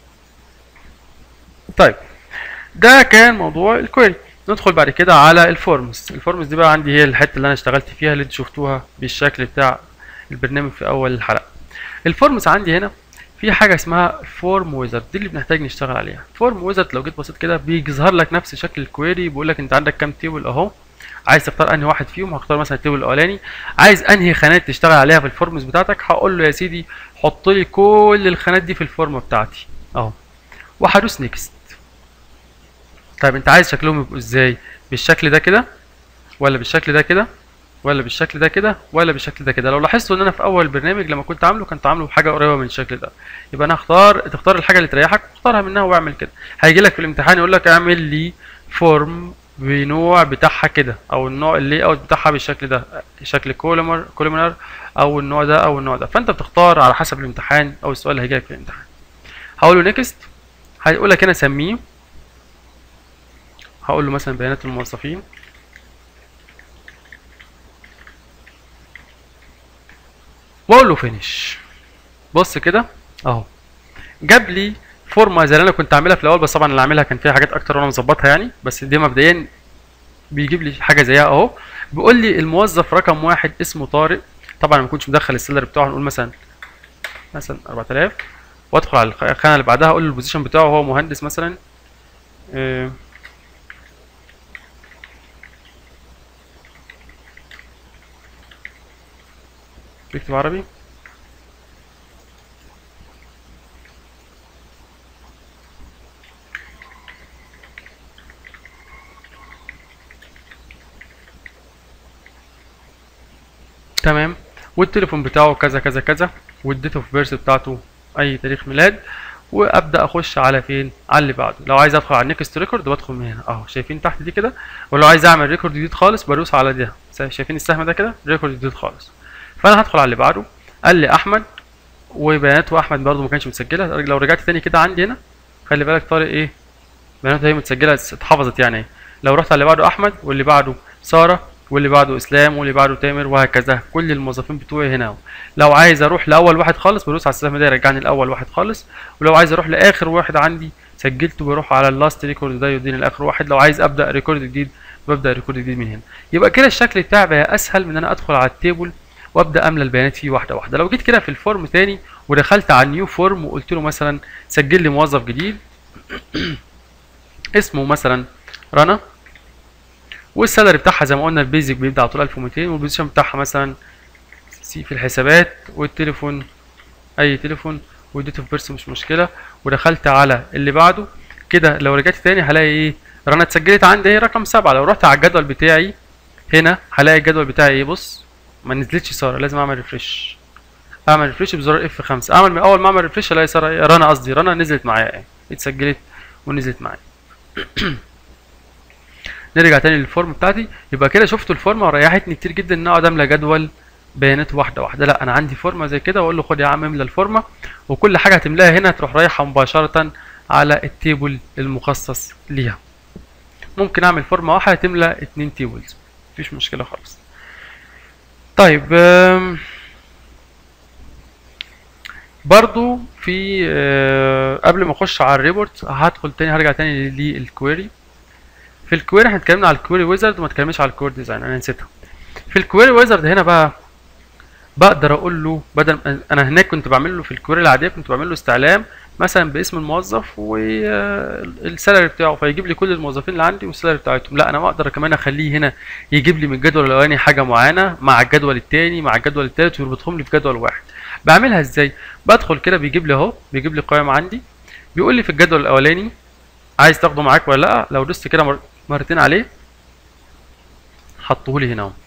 طيب ده كان موضوع الكويري ندخل بعد كده على الفورمز الفورمز دي بقى عندي هي الحته اللي انا اشتغلت فيها اللي انتوا شفتوها بالشكل بتاع البرنامج في اول الحلقه الفورمز عندي هنا في حاجه اسمها فورم ويزرد دي اللي بنحتاج نشتغل عليها فورم ويزرد لو جيت بصيت كده بيظهر لك نفس شكل الكويري بيقول لك انت عندك كام تيبل اهو عايز تختار انهي واحد فيهم هختار مثلا التيبل الاولاني عايز انهي خانات تشتغل عليها في الفورمز بتاعتك هقول له يا سيدي حط لي كل الخانات دي في الفورم بتاعتي اهو وهدوس نيكست طيب انت عايز شكلهم يبقوا ازاي بالشكل ده كده ولا بالشكل ده كده ولا بالشكل ده كده ولا بالشكل ده كده لو لاحظتوا ان انا في اول البرنامج لما كنت عامله كنت عامله بحاجه قريبه من الشكل ده يبقى انا هختار تختار الحاجه اللي تريحك واختارها منها واعمل كده هيجي لك في الامتحان يقول لك اعمل لي فورم بنوع بتاعها كده او النوع اللي اوت بتاعها بالشكل ده شكل كولومر كولومنر او النوع ده او النوع ده فانت بتختار على حسب الامتحان او السؤال اللي هيجي لك في الامتحان هقول له نيكست هيقول لك هنا سميه هقول له مثلا بيانات الموظفين واقول له فينيش بص كده اهو جاب لي فورمه زي اللي انا كنت عاملها في الاول بس طبعا اللي عاملها كان فيها حاجات اكتر وانا مظبطها يعني بس دي مبدئيا بيجيب لي حاجه زيها اهو بيقول لي الموظف رقم واحد اسمه طارق طبعا ما كنتش مدخل السالري بتاعه نقول مثلا مثلا 4000 وادخل على الخانه اللي بعدها اقول له البوزيشن بتاعه هو مهندس مثلا آه بيكتب عربي تمام والتليفون بتاعه كذا كذا كذا والديت اوف بيرث بتاعته اي تاريخ ميلاد وابدا اخش على فين على اللي بعده لو عايز ادخل على النكست ريكورد بدخل من هنا اهو شايفين تحت دي كده ولو عايز اعمل ريكورد جديد خالص بدوس على ده شايفين السهم ده كده ريكورد جديد خالص فانا هدخل على اللي بعده قال لي احمد وبياناته احمد برضو ما كانش متسجله لو رجعت تاني كده عندي هنا خلي بالك طارق ايه بياناته هي متسجله اتحفظت يعني ايه لو رحت على اللي بعده احمد واللي بعده ساره واللي بعده اسلام واللي بعده تامر وهكذا كل الموظفين بتوعي هنا اهو لو عايز اروح لاول واحد خالص بدوس على السهم ده يرجعني لاول واحد خالص ولو عايز اروح لاخر واحد عندي سجلته بروح على اللاست ريكورد ده يوديني لاخر واحد لو عايز ابدا ريكورد جديد ببدا ريكورد جديد من هنا يبقى كده الشكل بتاعي بقى اسهل من ان انا ادخل على التيبل وابدا املى البيانات فيه واحده واحده لو جيت كده في الفورم تاني ودخلت على النيو فورم وقلت له مثلا سجل لي موظف جديد اسمه مثلا رنا والسالري بتاعها زي ما قلنا البيزك بيبدا على طول 1200 والبوزيشن بتاعها مثلا سي في الحسابات والتليفون اي تليفون والديت اوف بيرث مش مشكله ودخلت على اللي بعده كده لو رجعت تاني هلاقي ايه رنا اتسجلت عندي ايه رقم سبعة لو رحت على الجدول بتاعي هنا هلاقي الجدول بتاعي ايه بص ما نزلتش ساره لازم اعمل ريفرش اعمل ريفرش بزرار اف 5 اعمل من اول ما اعمل ريفرش الاقي ساره إيه؟ رنا قصدي رنا نزلت معايا ايه اتسجلت ونزلت معايا نرجع تاني للفورم بتاعتي يبقى كده شفتوا الفورمه وريحتني كتير جدا ان اقعد املى جدول بيانات واحده واحده لا انا عندي فورمه زي كده واقول له خد يا عم املى الفورمه وكل حاجه هتملاها هنا تروح رايحه مباشره على التيبل المخصص ليها ممكن اعمل فورمه واحده تملى اتنين تيبلز مفيش مشكله خالص طيب آم، برضو في آه، قبل ما اخش على الريبورت هدخل تاني هرجع تاني للكويري في الكويري احنا اتكلمنا على الكويري ويزرد وما اتكلمناش على الكويري ديزاين انا نسيتها في الكويري ويزرد هنا بقى بقدر اقول له بدل انا هناك كنت بعمل له في الكويري العاديه كنت بعمل له استعلام مثلا باسم الموظف والسالري بتاعه فيجيب لي كل الموظفين اللي عندي والسالري بتاعتهم لا انا بقدر كمان اخليه هنا يجيب لي من الجدول الاولاني حاجه معينه مع الجدول الثاني مع الجدول الثالث ويربطهم لي في جدول واحد بعملها ازاي بدخل كده بيجيب لي اهو بيجيب لي قائمه عندي بيقول لي في الجدول الاولاني عايز تاخده معاك ولا لا لو دوست كده مر- مرتين عليه حطه لي هنا اهو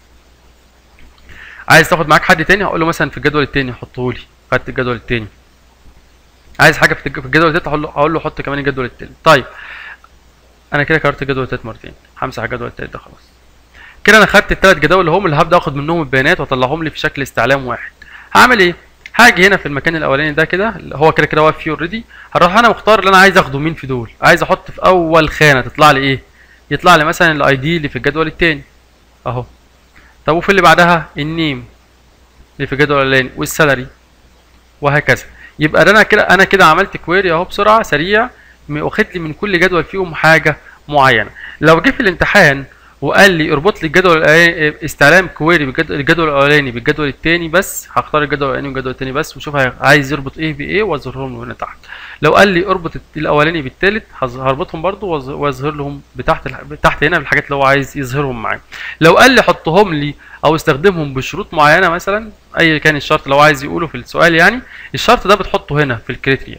عايز تاخد معاك حد تاني هقول له مثلا في الجدول التاني حطه لي خدت الجدول التاني عايز حاجه في الج- في الجدول التالت هقول له هقول له حط كمان الجدول التالت طيب انا كده كررت الجدول التالت مرتين همسح الجدول التالت ده خلاص كده انا خدت الثلاث جداول اللي هم اللي هبدا اخد منهم البيانات واطلعهم لي في شكل استعلام واحد هعمل ايه هاجي هنا في المكان الاولاني ده كده اللي هو كده كده واقف فيه اوريدي هروح انا مختار اللي انا عايز اخده مين في دول عايز احط في اول خانه تطلع لي ايه يطلع لي مثلا الاي دي اللي في الجدول التاني اهو طب وفي اللي بعدها النيم اللي في الجدول الاولاني والسالري وهكذا يبقى انا كده انا كده عملت كويري اهو بسرعه سريع م- واخد لي من كل جدول فيهم حاجه معينه لو جه في الامتحان وقال لي اربط لي الجدول الاولاني استعلام كويري بالجدول الجدول الاولاني بالجدول الثاني بس هختار الجدول الاولاني والجدول الثاني بس وشوف هي- عايز يربط ايه بايه واظهرهم له هنا تحت لو قال لي اربط الت- الاولاني بالثالث هربطهم برضو وأظ- واظهر لهم بتحت الح- تحت هنا بالحاجات اللي هو عايز يظهرهم معايا لو قال لي حطهم لي او استخدمهم بشروط معينه مثلا اي كان الشرط لو عايز يقوله في السؤال يعني الشرط ده بتحطه هنا في الكريتيريا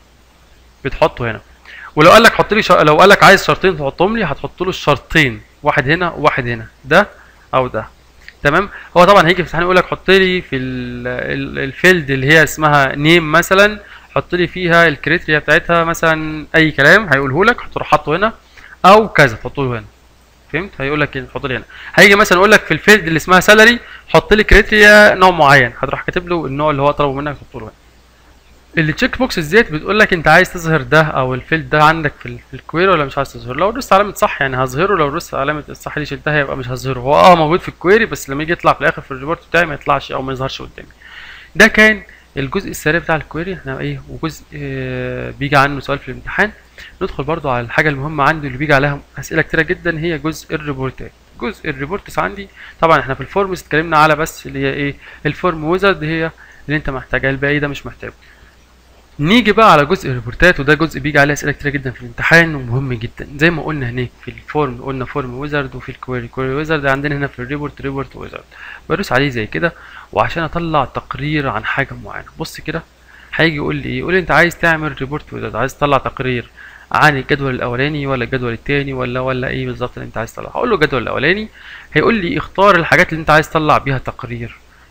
بتحطه هنا ولو قال لك حط لي شر... لو قال لك عايز شرطين تحطهم لي هتحط له الشرطين واحد هنا وواحد هنا ده او ده تمام هو طبعا هيجي في الامتحان يقول لك حط لي في ال- ال- الفيلد اللي هي اسمها نيم مثلا حط لي فيها الكريتيريا بتاعتها مثلا اي كلام هيقوله لك هتروح حاطه هنا او كذا تحطه له هنا فهمت هيقول لك حط لي هنا هيجي مثلا يقول لك في الفيلد اللي اسمها سالري حط لي كريتيريا نوع معين هتروح كاتب له النوع اللي هو طلبه منك تحطه له هنا التشيك بوكس ديت بتقول لك انت عايز تظهر ده او الفيلد ده عندك في, ال- في الكويري ولا مش عايز تظهره لو دوست علامه صح يعني هظهره لو دوست علامه الصح دي شلتها يبقى مش هظهره هو اه موجود في الكويري بس لما يجي يطلع في الاخر في الريبورت بتاعي ما يطلعش او ما يظهرش قدامي ده كان الجزء السريع بتاع الكويري احنا ايه وجزء آه بيجي عنه سؤال في الامتحان ندخل برضو على الحاجه المهمه عندي اللي بيجي عليها اسئله كتيره جدا هي جزء الريبورتات جزء الريبورتس عندي طبعا احنا في الفورمز اتكلمنا على بس اللي هي ايه الفورم ويزرد هي اللي انت محتاجها الباقي ده مش محتاجه نيجي بقى على جزء الريبورتات وده جزء بيجي عليه اسئله كتير جدا في الامتحان ومهم جدا زي ما قلنا هناك في الفورم قلنا فورم ويزرد وفي الكويري كويري ويزرد عندنا هنا في الريبورت ريبورت ويزرد بدوس عليه زي كده وعشان اطلع تقرير عن حاجه معينه بص كده هيجي يقول لي ايه يقول لي انت عايز تعمل ريبورت ويزرد عايز تطلع تقرير عن الجدول الاولاني ولا الجدول الثاني ولا ولا ايه بالظبط اللي انت عايز تطلعه هقول له الجدول الاولاني هيقول لي اختار الحاجات اللي انت عايز تطلع بيها تقرير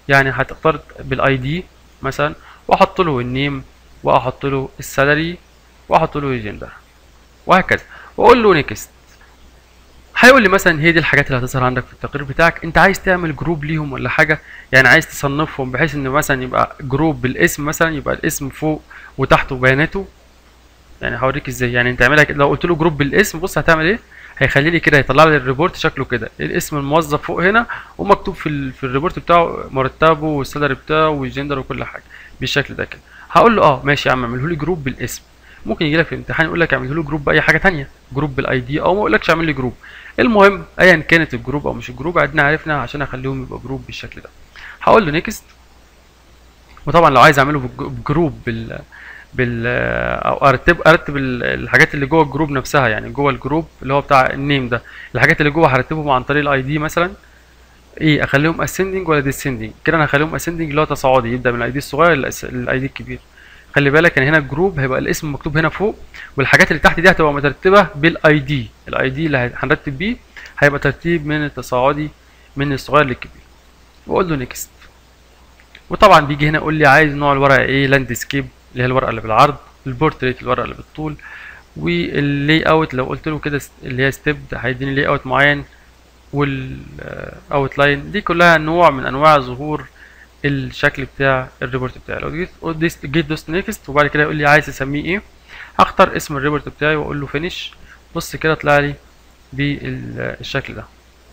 يعني هتختار بالاي دي مثلا واحط له النيم واحط له السالري واحط له الجندر وهكذا واقول له نيكست هيقول لي مثلا هي دي الحاجات اللي هتظهر عندك في التقرير بتاعك انت عايز تعمل جروب ليهم ولا حاجه يعني عايز تصنفهم بحيث ان مثلا يبقى جروب بالاسم مثلا يبقى الاسم فوق وتحته بياناته يعني هوريك ازاي يعني انت تعملها كده لو قلت له جروب بالاسم بص هتعمل ايه هيخلي لي كده يطلع لي الريبورت شكله كده الاسم الموظف فوق هنا ومكتوب في ال... في الريبورت بتاعه مرتبه والسالري بتاعه والجندر وكل حاجه بالشكل ده كده هقول له اه ماشي يا عم اعمله لي جروب بالاسم ممكن يجي لك في الامتحان يقول لك اعمله له جروب باي حاجه تانية جروب بالاي دي او ما يقولكش اعمل لي جروب المهم ايا كانت الجروب او مش الجروب عدنا عرفنا عشان اخليهم يبقى جروب بالشكل ده هقول له نيكست وطبعا لو عايز اعمله بج- بجروب بال بال او ارتب ارتب ال- الحاجات اللي جوه الجروب نفسها يعني جوه الجروب اللي هو بتاع النيم ده الحاجات اللي جوه هرتبهم عن طريق الاي دي مثلا ايه اخليهم ascending ولا descending كده انا هخليهم ascending اللي هو تصاعدي يبدا من الاي دي الصغير للاي دي الكبير خلي بالك ان هنا الجروب هيبقى الاسم مكتوب هنا فوق والحاجات اللي تحت دي هتبقى مترتبه بالاي دي الاي دي اللي هنرتب بيه هيبقى ترتيب من التصاعدي من الصغير للكبير واقول له نيكست وطبعا بيجي هنا يقول لي عايز نوع الورقه ايه لاندسكيب اللي هي الورقه اللي بالعرض البورتريت الورقه اللي بالطول واللاي اوت لو قلت له كده اللي هي ستيب هيديني لاي اوت معين والاوت لاين دي كلها نوع من انواع ظهور الشكل بتاع الريبورت بتاعي لو جيت قلت- جيت دوست نيكست وبعد كده يقول لي عايز اسميه ايه هختار اسم الريبورت بتاعي واقول له فينيش بص كده طلع لي بالشكل ده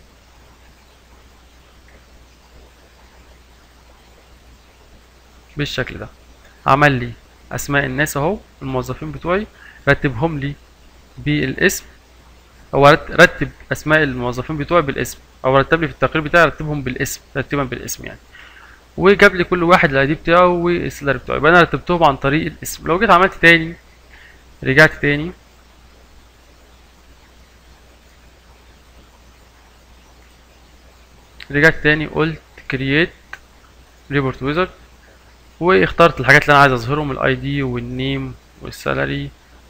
بالشكل ده عمل لي اسماء الناس اهو الموظفين بتوعي رتبهم لي بالاسم او رت- رتب اسماء الموظفين بتوعي بالاسم او رتب لي في التقرير بتاعي رتبهم بالاسم ترتيبا بالاسم يعني وجاب لي كل واحد الاي دي بتاعه والسالري بتاعه يبقى انا رتبتهم عن طريق الاسم لو جيت عملت تاني رجعت تاني رجعت تاني قلت كرييت ريبورت ويزارد واخترت الحاجات اللي انا عايز اظهرهم الاي دي والنيم والسالري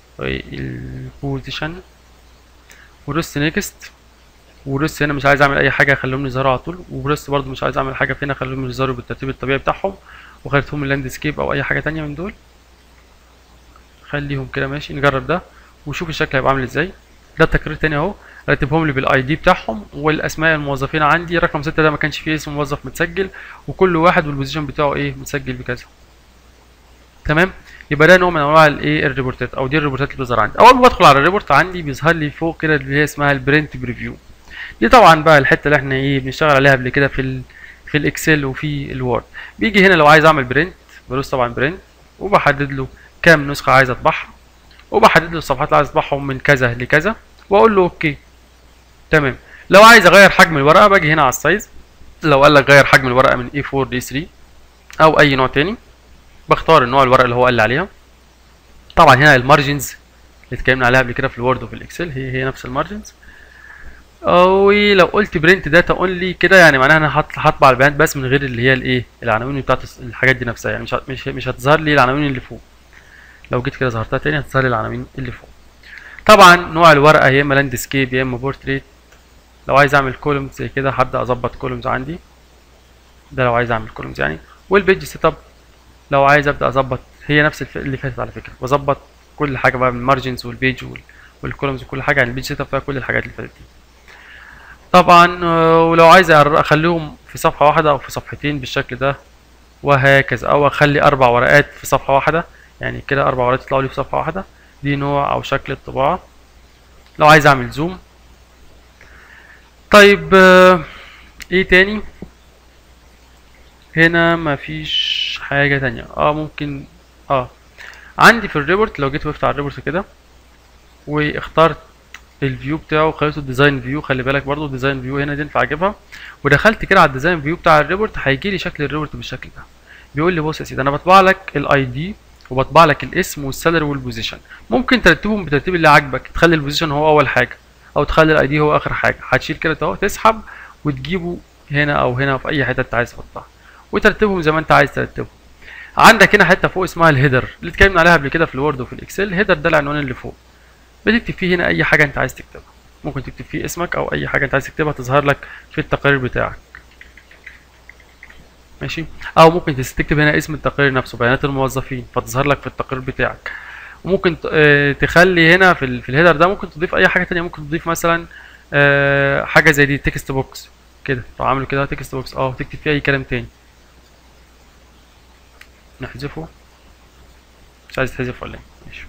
والبوزيشن ودوست نيكست ودوست هنا مش عايز اعمل اي حاجه اخليهم يظهروا على طول ودوست برضو مش عايز اعمل حاجه فينا اخليهم يظهروا بالترتيب الطبيعي بتاعهم وخليتهم اللاندسكيب او اي حاجه تانية من دول خليهم كده ماشي نجرب ده وشوف الشكل هيبقى عامل ازاي ده التقرير تاني اهو رتبهم لي بالاي دي بتاعهم والاسماء الموظفين عندي رقم ستة ده ما كانش فيه اسم موظف متسجل وكل واحد والبوزيشن بتاعه ايه متسجل بكذا تمام يبقى ده نوع من انواع الايه الريبورتات او دي الريبورتات اللي بتظهر عندي اول ما بدخل على الريبورت عندي بيظهر لي فوق كده اللي هي اسمها البرنت بريفيو دي طبعا بقى الحته اللي احنا ايه بنشتغل عليها قبل كده في ال في الاكسل وفي الوورد بيجي هنا لو عايز اعمل برنت بدوس طبعا برنت وبحدد له كام نسخه عايز اطبعها وبحدد له الصفحات اللي عايز اطبعهم من كذا لكذا واقول له اوكي تمام لو عايز اغير حجم الورقه باجي هنا على السايز لو قال لك غير حجم الورقه من A4 ل A3 او اي نوع تاني بختار النوع الورقه اللي هو قال لي عليها طبعا هنا المارجنز اللي اتكلمنا عليها قبل كده في الوورد وفي الاكسل هي هي نفس المارجنز ولو قلت برنت داتا اونلي كده يعني معناها انا هط- هطبع البيانات بس من غير اللي هي الايه العناوين بتاعت الس- الحاجات دي نفسها يعني مش هت- مش مش هتظهر لي العناوين اللي فوق لو جيت كده ظهرتها تاني هتظهر لي العناوين اللي فوق طبعا نوع الورقه يا اما لاندسكيب يا اما بورتريت لو عايز اعمل كولومز زي كده هبدا اظبط كولومز عندي ده لو عايز اعمل كولومز يعني والبيج سيت اب لو عايز ابدا اظبط هي نفس الف- اللي فاتت على فكره بظبط كل حاجه بقى من المارجنز والبيج وال- والكولومز وكل حاجه يعني البيج سيت اب فيها كل الحاجات اللي فاتت دي طبعا آه، ولو عايز أر- اخليهم في صفحه واحده او في صفحتين بالشكل ده وهكذا او اخلي اربع ورقات في صفحه واحده يعني كده اربع ورقات يطلعوا لي في صفحه واحده دي نوع او شكل الطباعه لو عايز اعمل زوم طيب آه، ايه تاني هنا مفيش حاجة تانية اه ممكن اه عندي في الريبورت لو جيت وقفت على الريبورت كده واخترت الفيو بتاعه خليته ديزاين فيو خلي بالك برضو ديزاين فيو هنا دي ينفع اجيبها ودخلت كده على الديزاين فيو بتاع الريبورت هيجي لي شكل الريبورت بالشكل ده بيقول لي بص يا سيدي انا بطبع لك الاي دي وبطبع لك الاسم والسالري والبوزيشن ممكن ترتبهم بالترتيب اللي عاجبك تخلي البوزيشن هو اول حاجه او تخلي الاي دي هو اخر حاجه هتشيل كده اهو تسحب وتجيبه هنا او هنا في اي حته انت عايز تحطها وترتبهم زي ما انت عايز ترتبهم عندك هنا حته فوق اسمها الهيدر اللي اتكلمنا عليها قبل كده في الوورد وفي الاكسل الهيدر ده العنوان اللي فوق بتكتب فيه هنا اي حاجه انت عايز تكتبها ممكن تكتب فيه اسمك او اي حاجه انت عايز تكتبها تظهر لك في التقرير بتاعك ماشي او ممكن تس- تكتب هنا اسم التقرير نفسه بيانات الموظفين فتظهر لك في التقرير بتاعك وممكن ت- آه، تخلي هنا في ال في الهيدر ده ممكن تضيف اي حاجه تانية ممكن تضيف مثلا آه، حاجه زي دي تكست بوكس كده لو عامله كده تكست بوكس اه تكتب فيه اي كلام تاني نحذفه مش عايز تحذف ولا ايه ماشي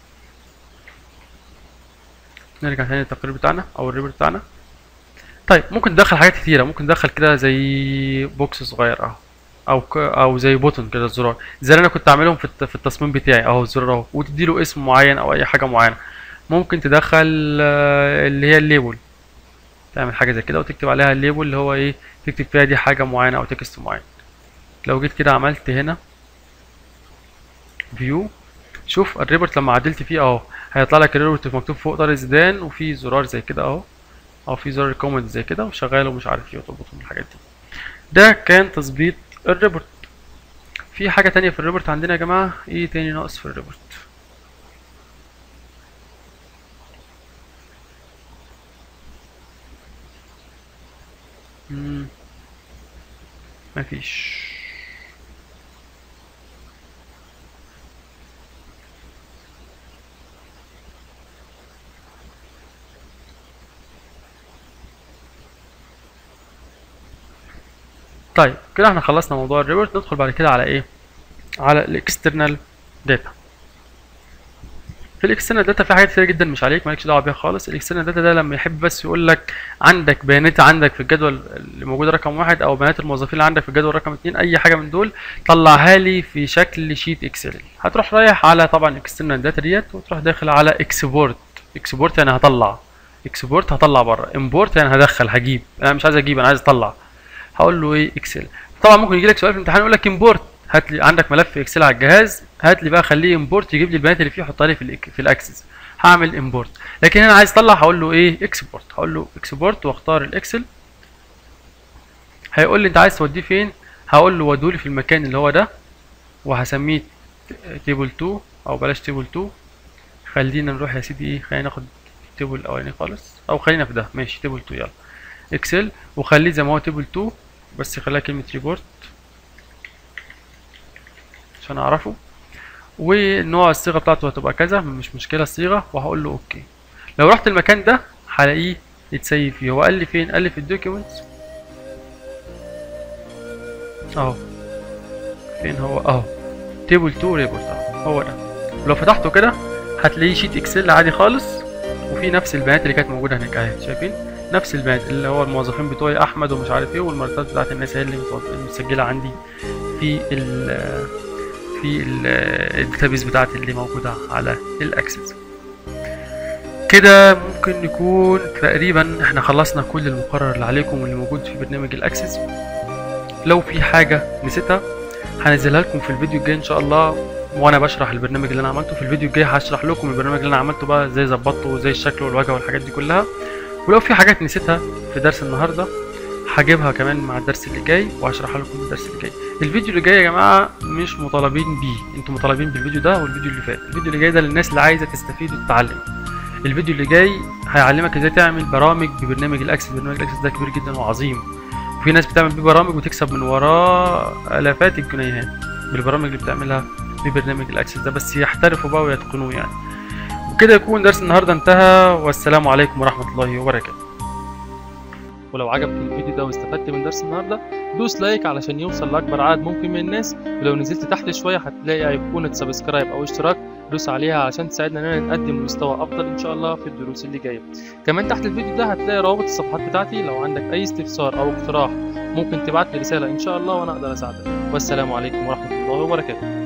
نرجع تاني للتقرير بتاعنا او الريبورت بتاعنا طيب ممكن تدخل حاجات كتيرة ممكن تدخل كده زي بوكس صغير اهو او ك... او زي بوتون كده زرار زي اللي انا كنت عاملهم في الت... في التصميم بتاعي اهو الزرار اهو وتدي له اسم معين او اي حاجة معينة ممكن تدخل آه، اللي هي الليبل تعمل حاجة زي كده وتكتب عليها الليبل اللي هو ايه تكتب فيها دي حاجة معينة او تكست معين لو جيت كده عملت هنا فيو شوف الريبورت لما عدلت فيه اهو هيطلع لك الريبورت مكتوب فوق طارق زيدان وفي زرار زي كده اهو او في زرار كومنت زي كده وشغال ومش عارف ايه وتربطهم الحاجات دي ده كان تظبيط الريبورت في حاجة تانية في الريبورت عندنا يا جماعة ايه تاني ناقص في الريبورت مم. مفيش طيب كده احنا خلصنا موضوع الريبورت ندخل بعد كده على ايه على الاكسترنال داتا في الاكسترنال داتا في حاجات كتير جدا مش عليك مالكش دعوه بيها خالص الاكسترنال داتا ده لما يحب بس يقول لك عندك بيانات عندك في الجدول اللي موجود رقم واحد او بيانات الموظفين اللي عندك في الجدول رقم اتنين اي حاجه من دول طلعها لي في شكل شيت اكسل هتروح رايح على طبعا الاكسترنال داتا ديت وتروح داخل على اكسبورت اكسبورت يعني هطلع اكسبورت هطلع بره امبورت يعني هدخل هجيب انا مش عايز اجيب انا عايز اطلع هقول له ايه اكسل طبعا ممكن يجي لك سؤال في الامتحان يقول لك امبورت هات لي عندك ملف اكسل على الجهاز هات لي بقى خليه امبورت يجيب لي البيانات اللي فيه يحطها لي في الإك- في الاكسس هعمل امبورت لكن انا عايز اطلع هقول له ايه اكسبورت هقول له اكسبورت واختار الاكسل هيقول لي انت عايز توديه فين هقول له ودولي في المكان اللي هو ده وهسميه تيبل 2 او بلاش تيبل 2 خلينا نروح يا سيدي ايه خلينا ناخد التيبل الاولاني خالص او خلينا في ده ماشي تيبل 2 يلا اكسل وخليه زي ما هو تيبل 2 بس خليها كلمة ريبورت عشان اعرفه ونوع الصيغة بتاعته هتبقى كذا مش مشكلة الصيغة وهقول له اوكي لو رحت المكان ده هلاقيه يتسيب فيه هو قال لي فين قال لي في الدوكيومنتس اهو فين هو اهو تيبل 2 ريبورت اهو هو ده لو فتحته كده هتلاقيه شيت اكسل عادي خالص وفي نفس البيانات اللي كانت موجوده هناك اهي شايفين نفس البيانات اللي هو الموظفين بتوعي احمد ومش عارف ايه والمرتبات بتاعت الناس هي اللي متوظ- متسجله عندي في ال في الداتابيس بتاعتي اللي موجوده على الاكسس كده ممكن نكون تقريبا احنا خلصنا كل المقرر اللي عليكم واللي موجود في برنامج الاكسس لو في حاجه نسيتها هنزلها لكم في الفيديو الجاي ان شاء الله وانا بشرح البرنامج اللي انا عملته في الفيديو الجاي هشرح لكم البرنامج اللي انا عملته بقى ازاي ظبطته وازاي الشكل والواجهه والحاجات دي كلها ولو في حاجات نسيتها في درس النهارده هجيبها كمان مع الدرس اللي جاي وهشرحها لكم في الدرس اللي جاي الفيديو اللي جاي يا جماعه مش مطالبين بيه انتوا مطالبين بالفيديو ده والفيديو اللي فات الفيديو اللي جاي ده للناس اللي عايزه تستفيد وتتعلم الفيديو اللي جاي هيعلمك ازاي تعمل برامج ببرنامج الاكسس برنامج الاكسس ده كبير جدا وعظيم وفي ناس بتعمل بيه برامج وتكسب من وراه الافات الجنيهات بالبرامج اللي بتعملها ببرنامج الاكسس ده بس يحترفوا بقى ويتقنوه يعني وكده يكون درس النهارده انتهى والسلام عليكم ورحمه الله وبركاته ولو عجبك الفيديو ده واستفدت من درس النهارده دوس لايك علشان يوصل لاكبر عدد ممكن من الناس ولو نزلت تحت شويه هتلاقي ايقونه سبسكرايب او اشتراك دوس عليها علشان تساعدنا اننا نقدم مستوى افضل ان شاء الله في الدروس اللي جايه كمان تحت الفيديو ده هتلاقي روابط الصفحات بتاعتي لو عندك اي استفسار او اقتراح ممكن تبعت لي رساله ان شاء الله وانا اقدر اساعدك والسلام عليكم ورحمه الله وبركاته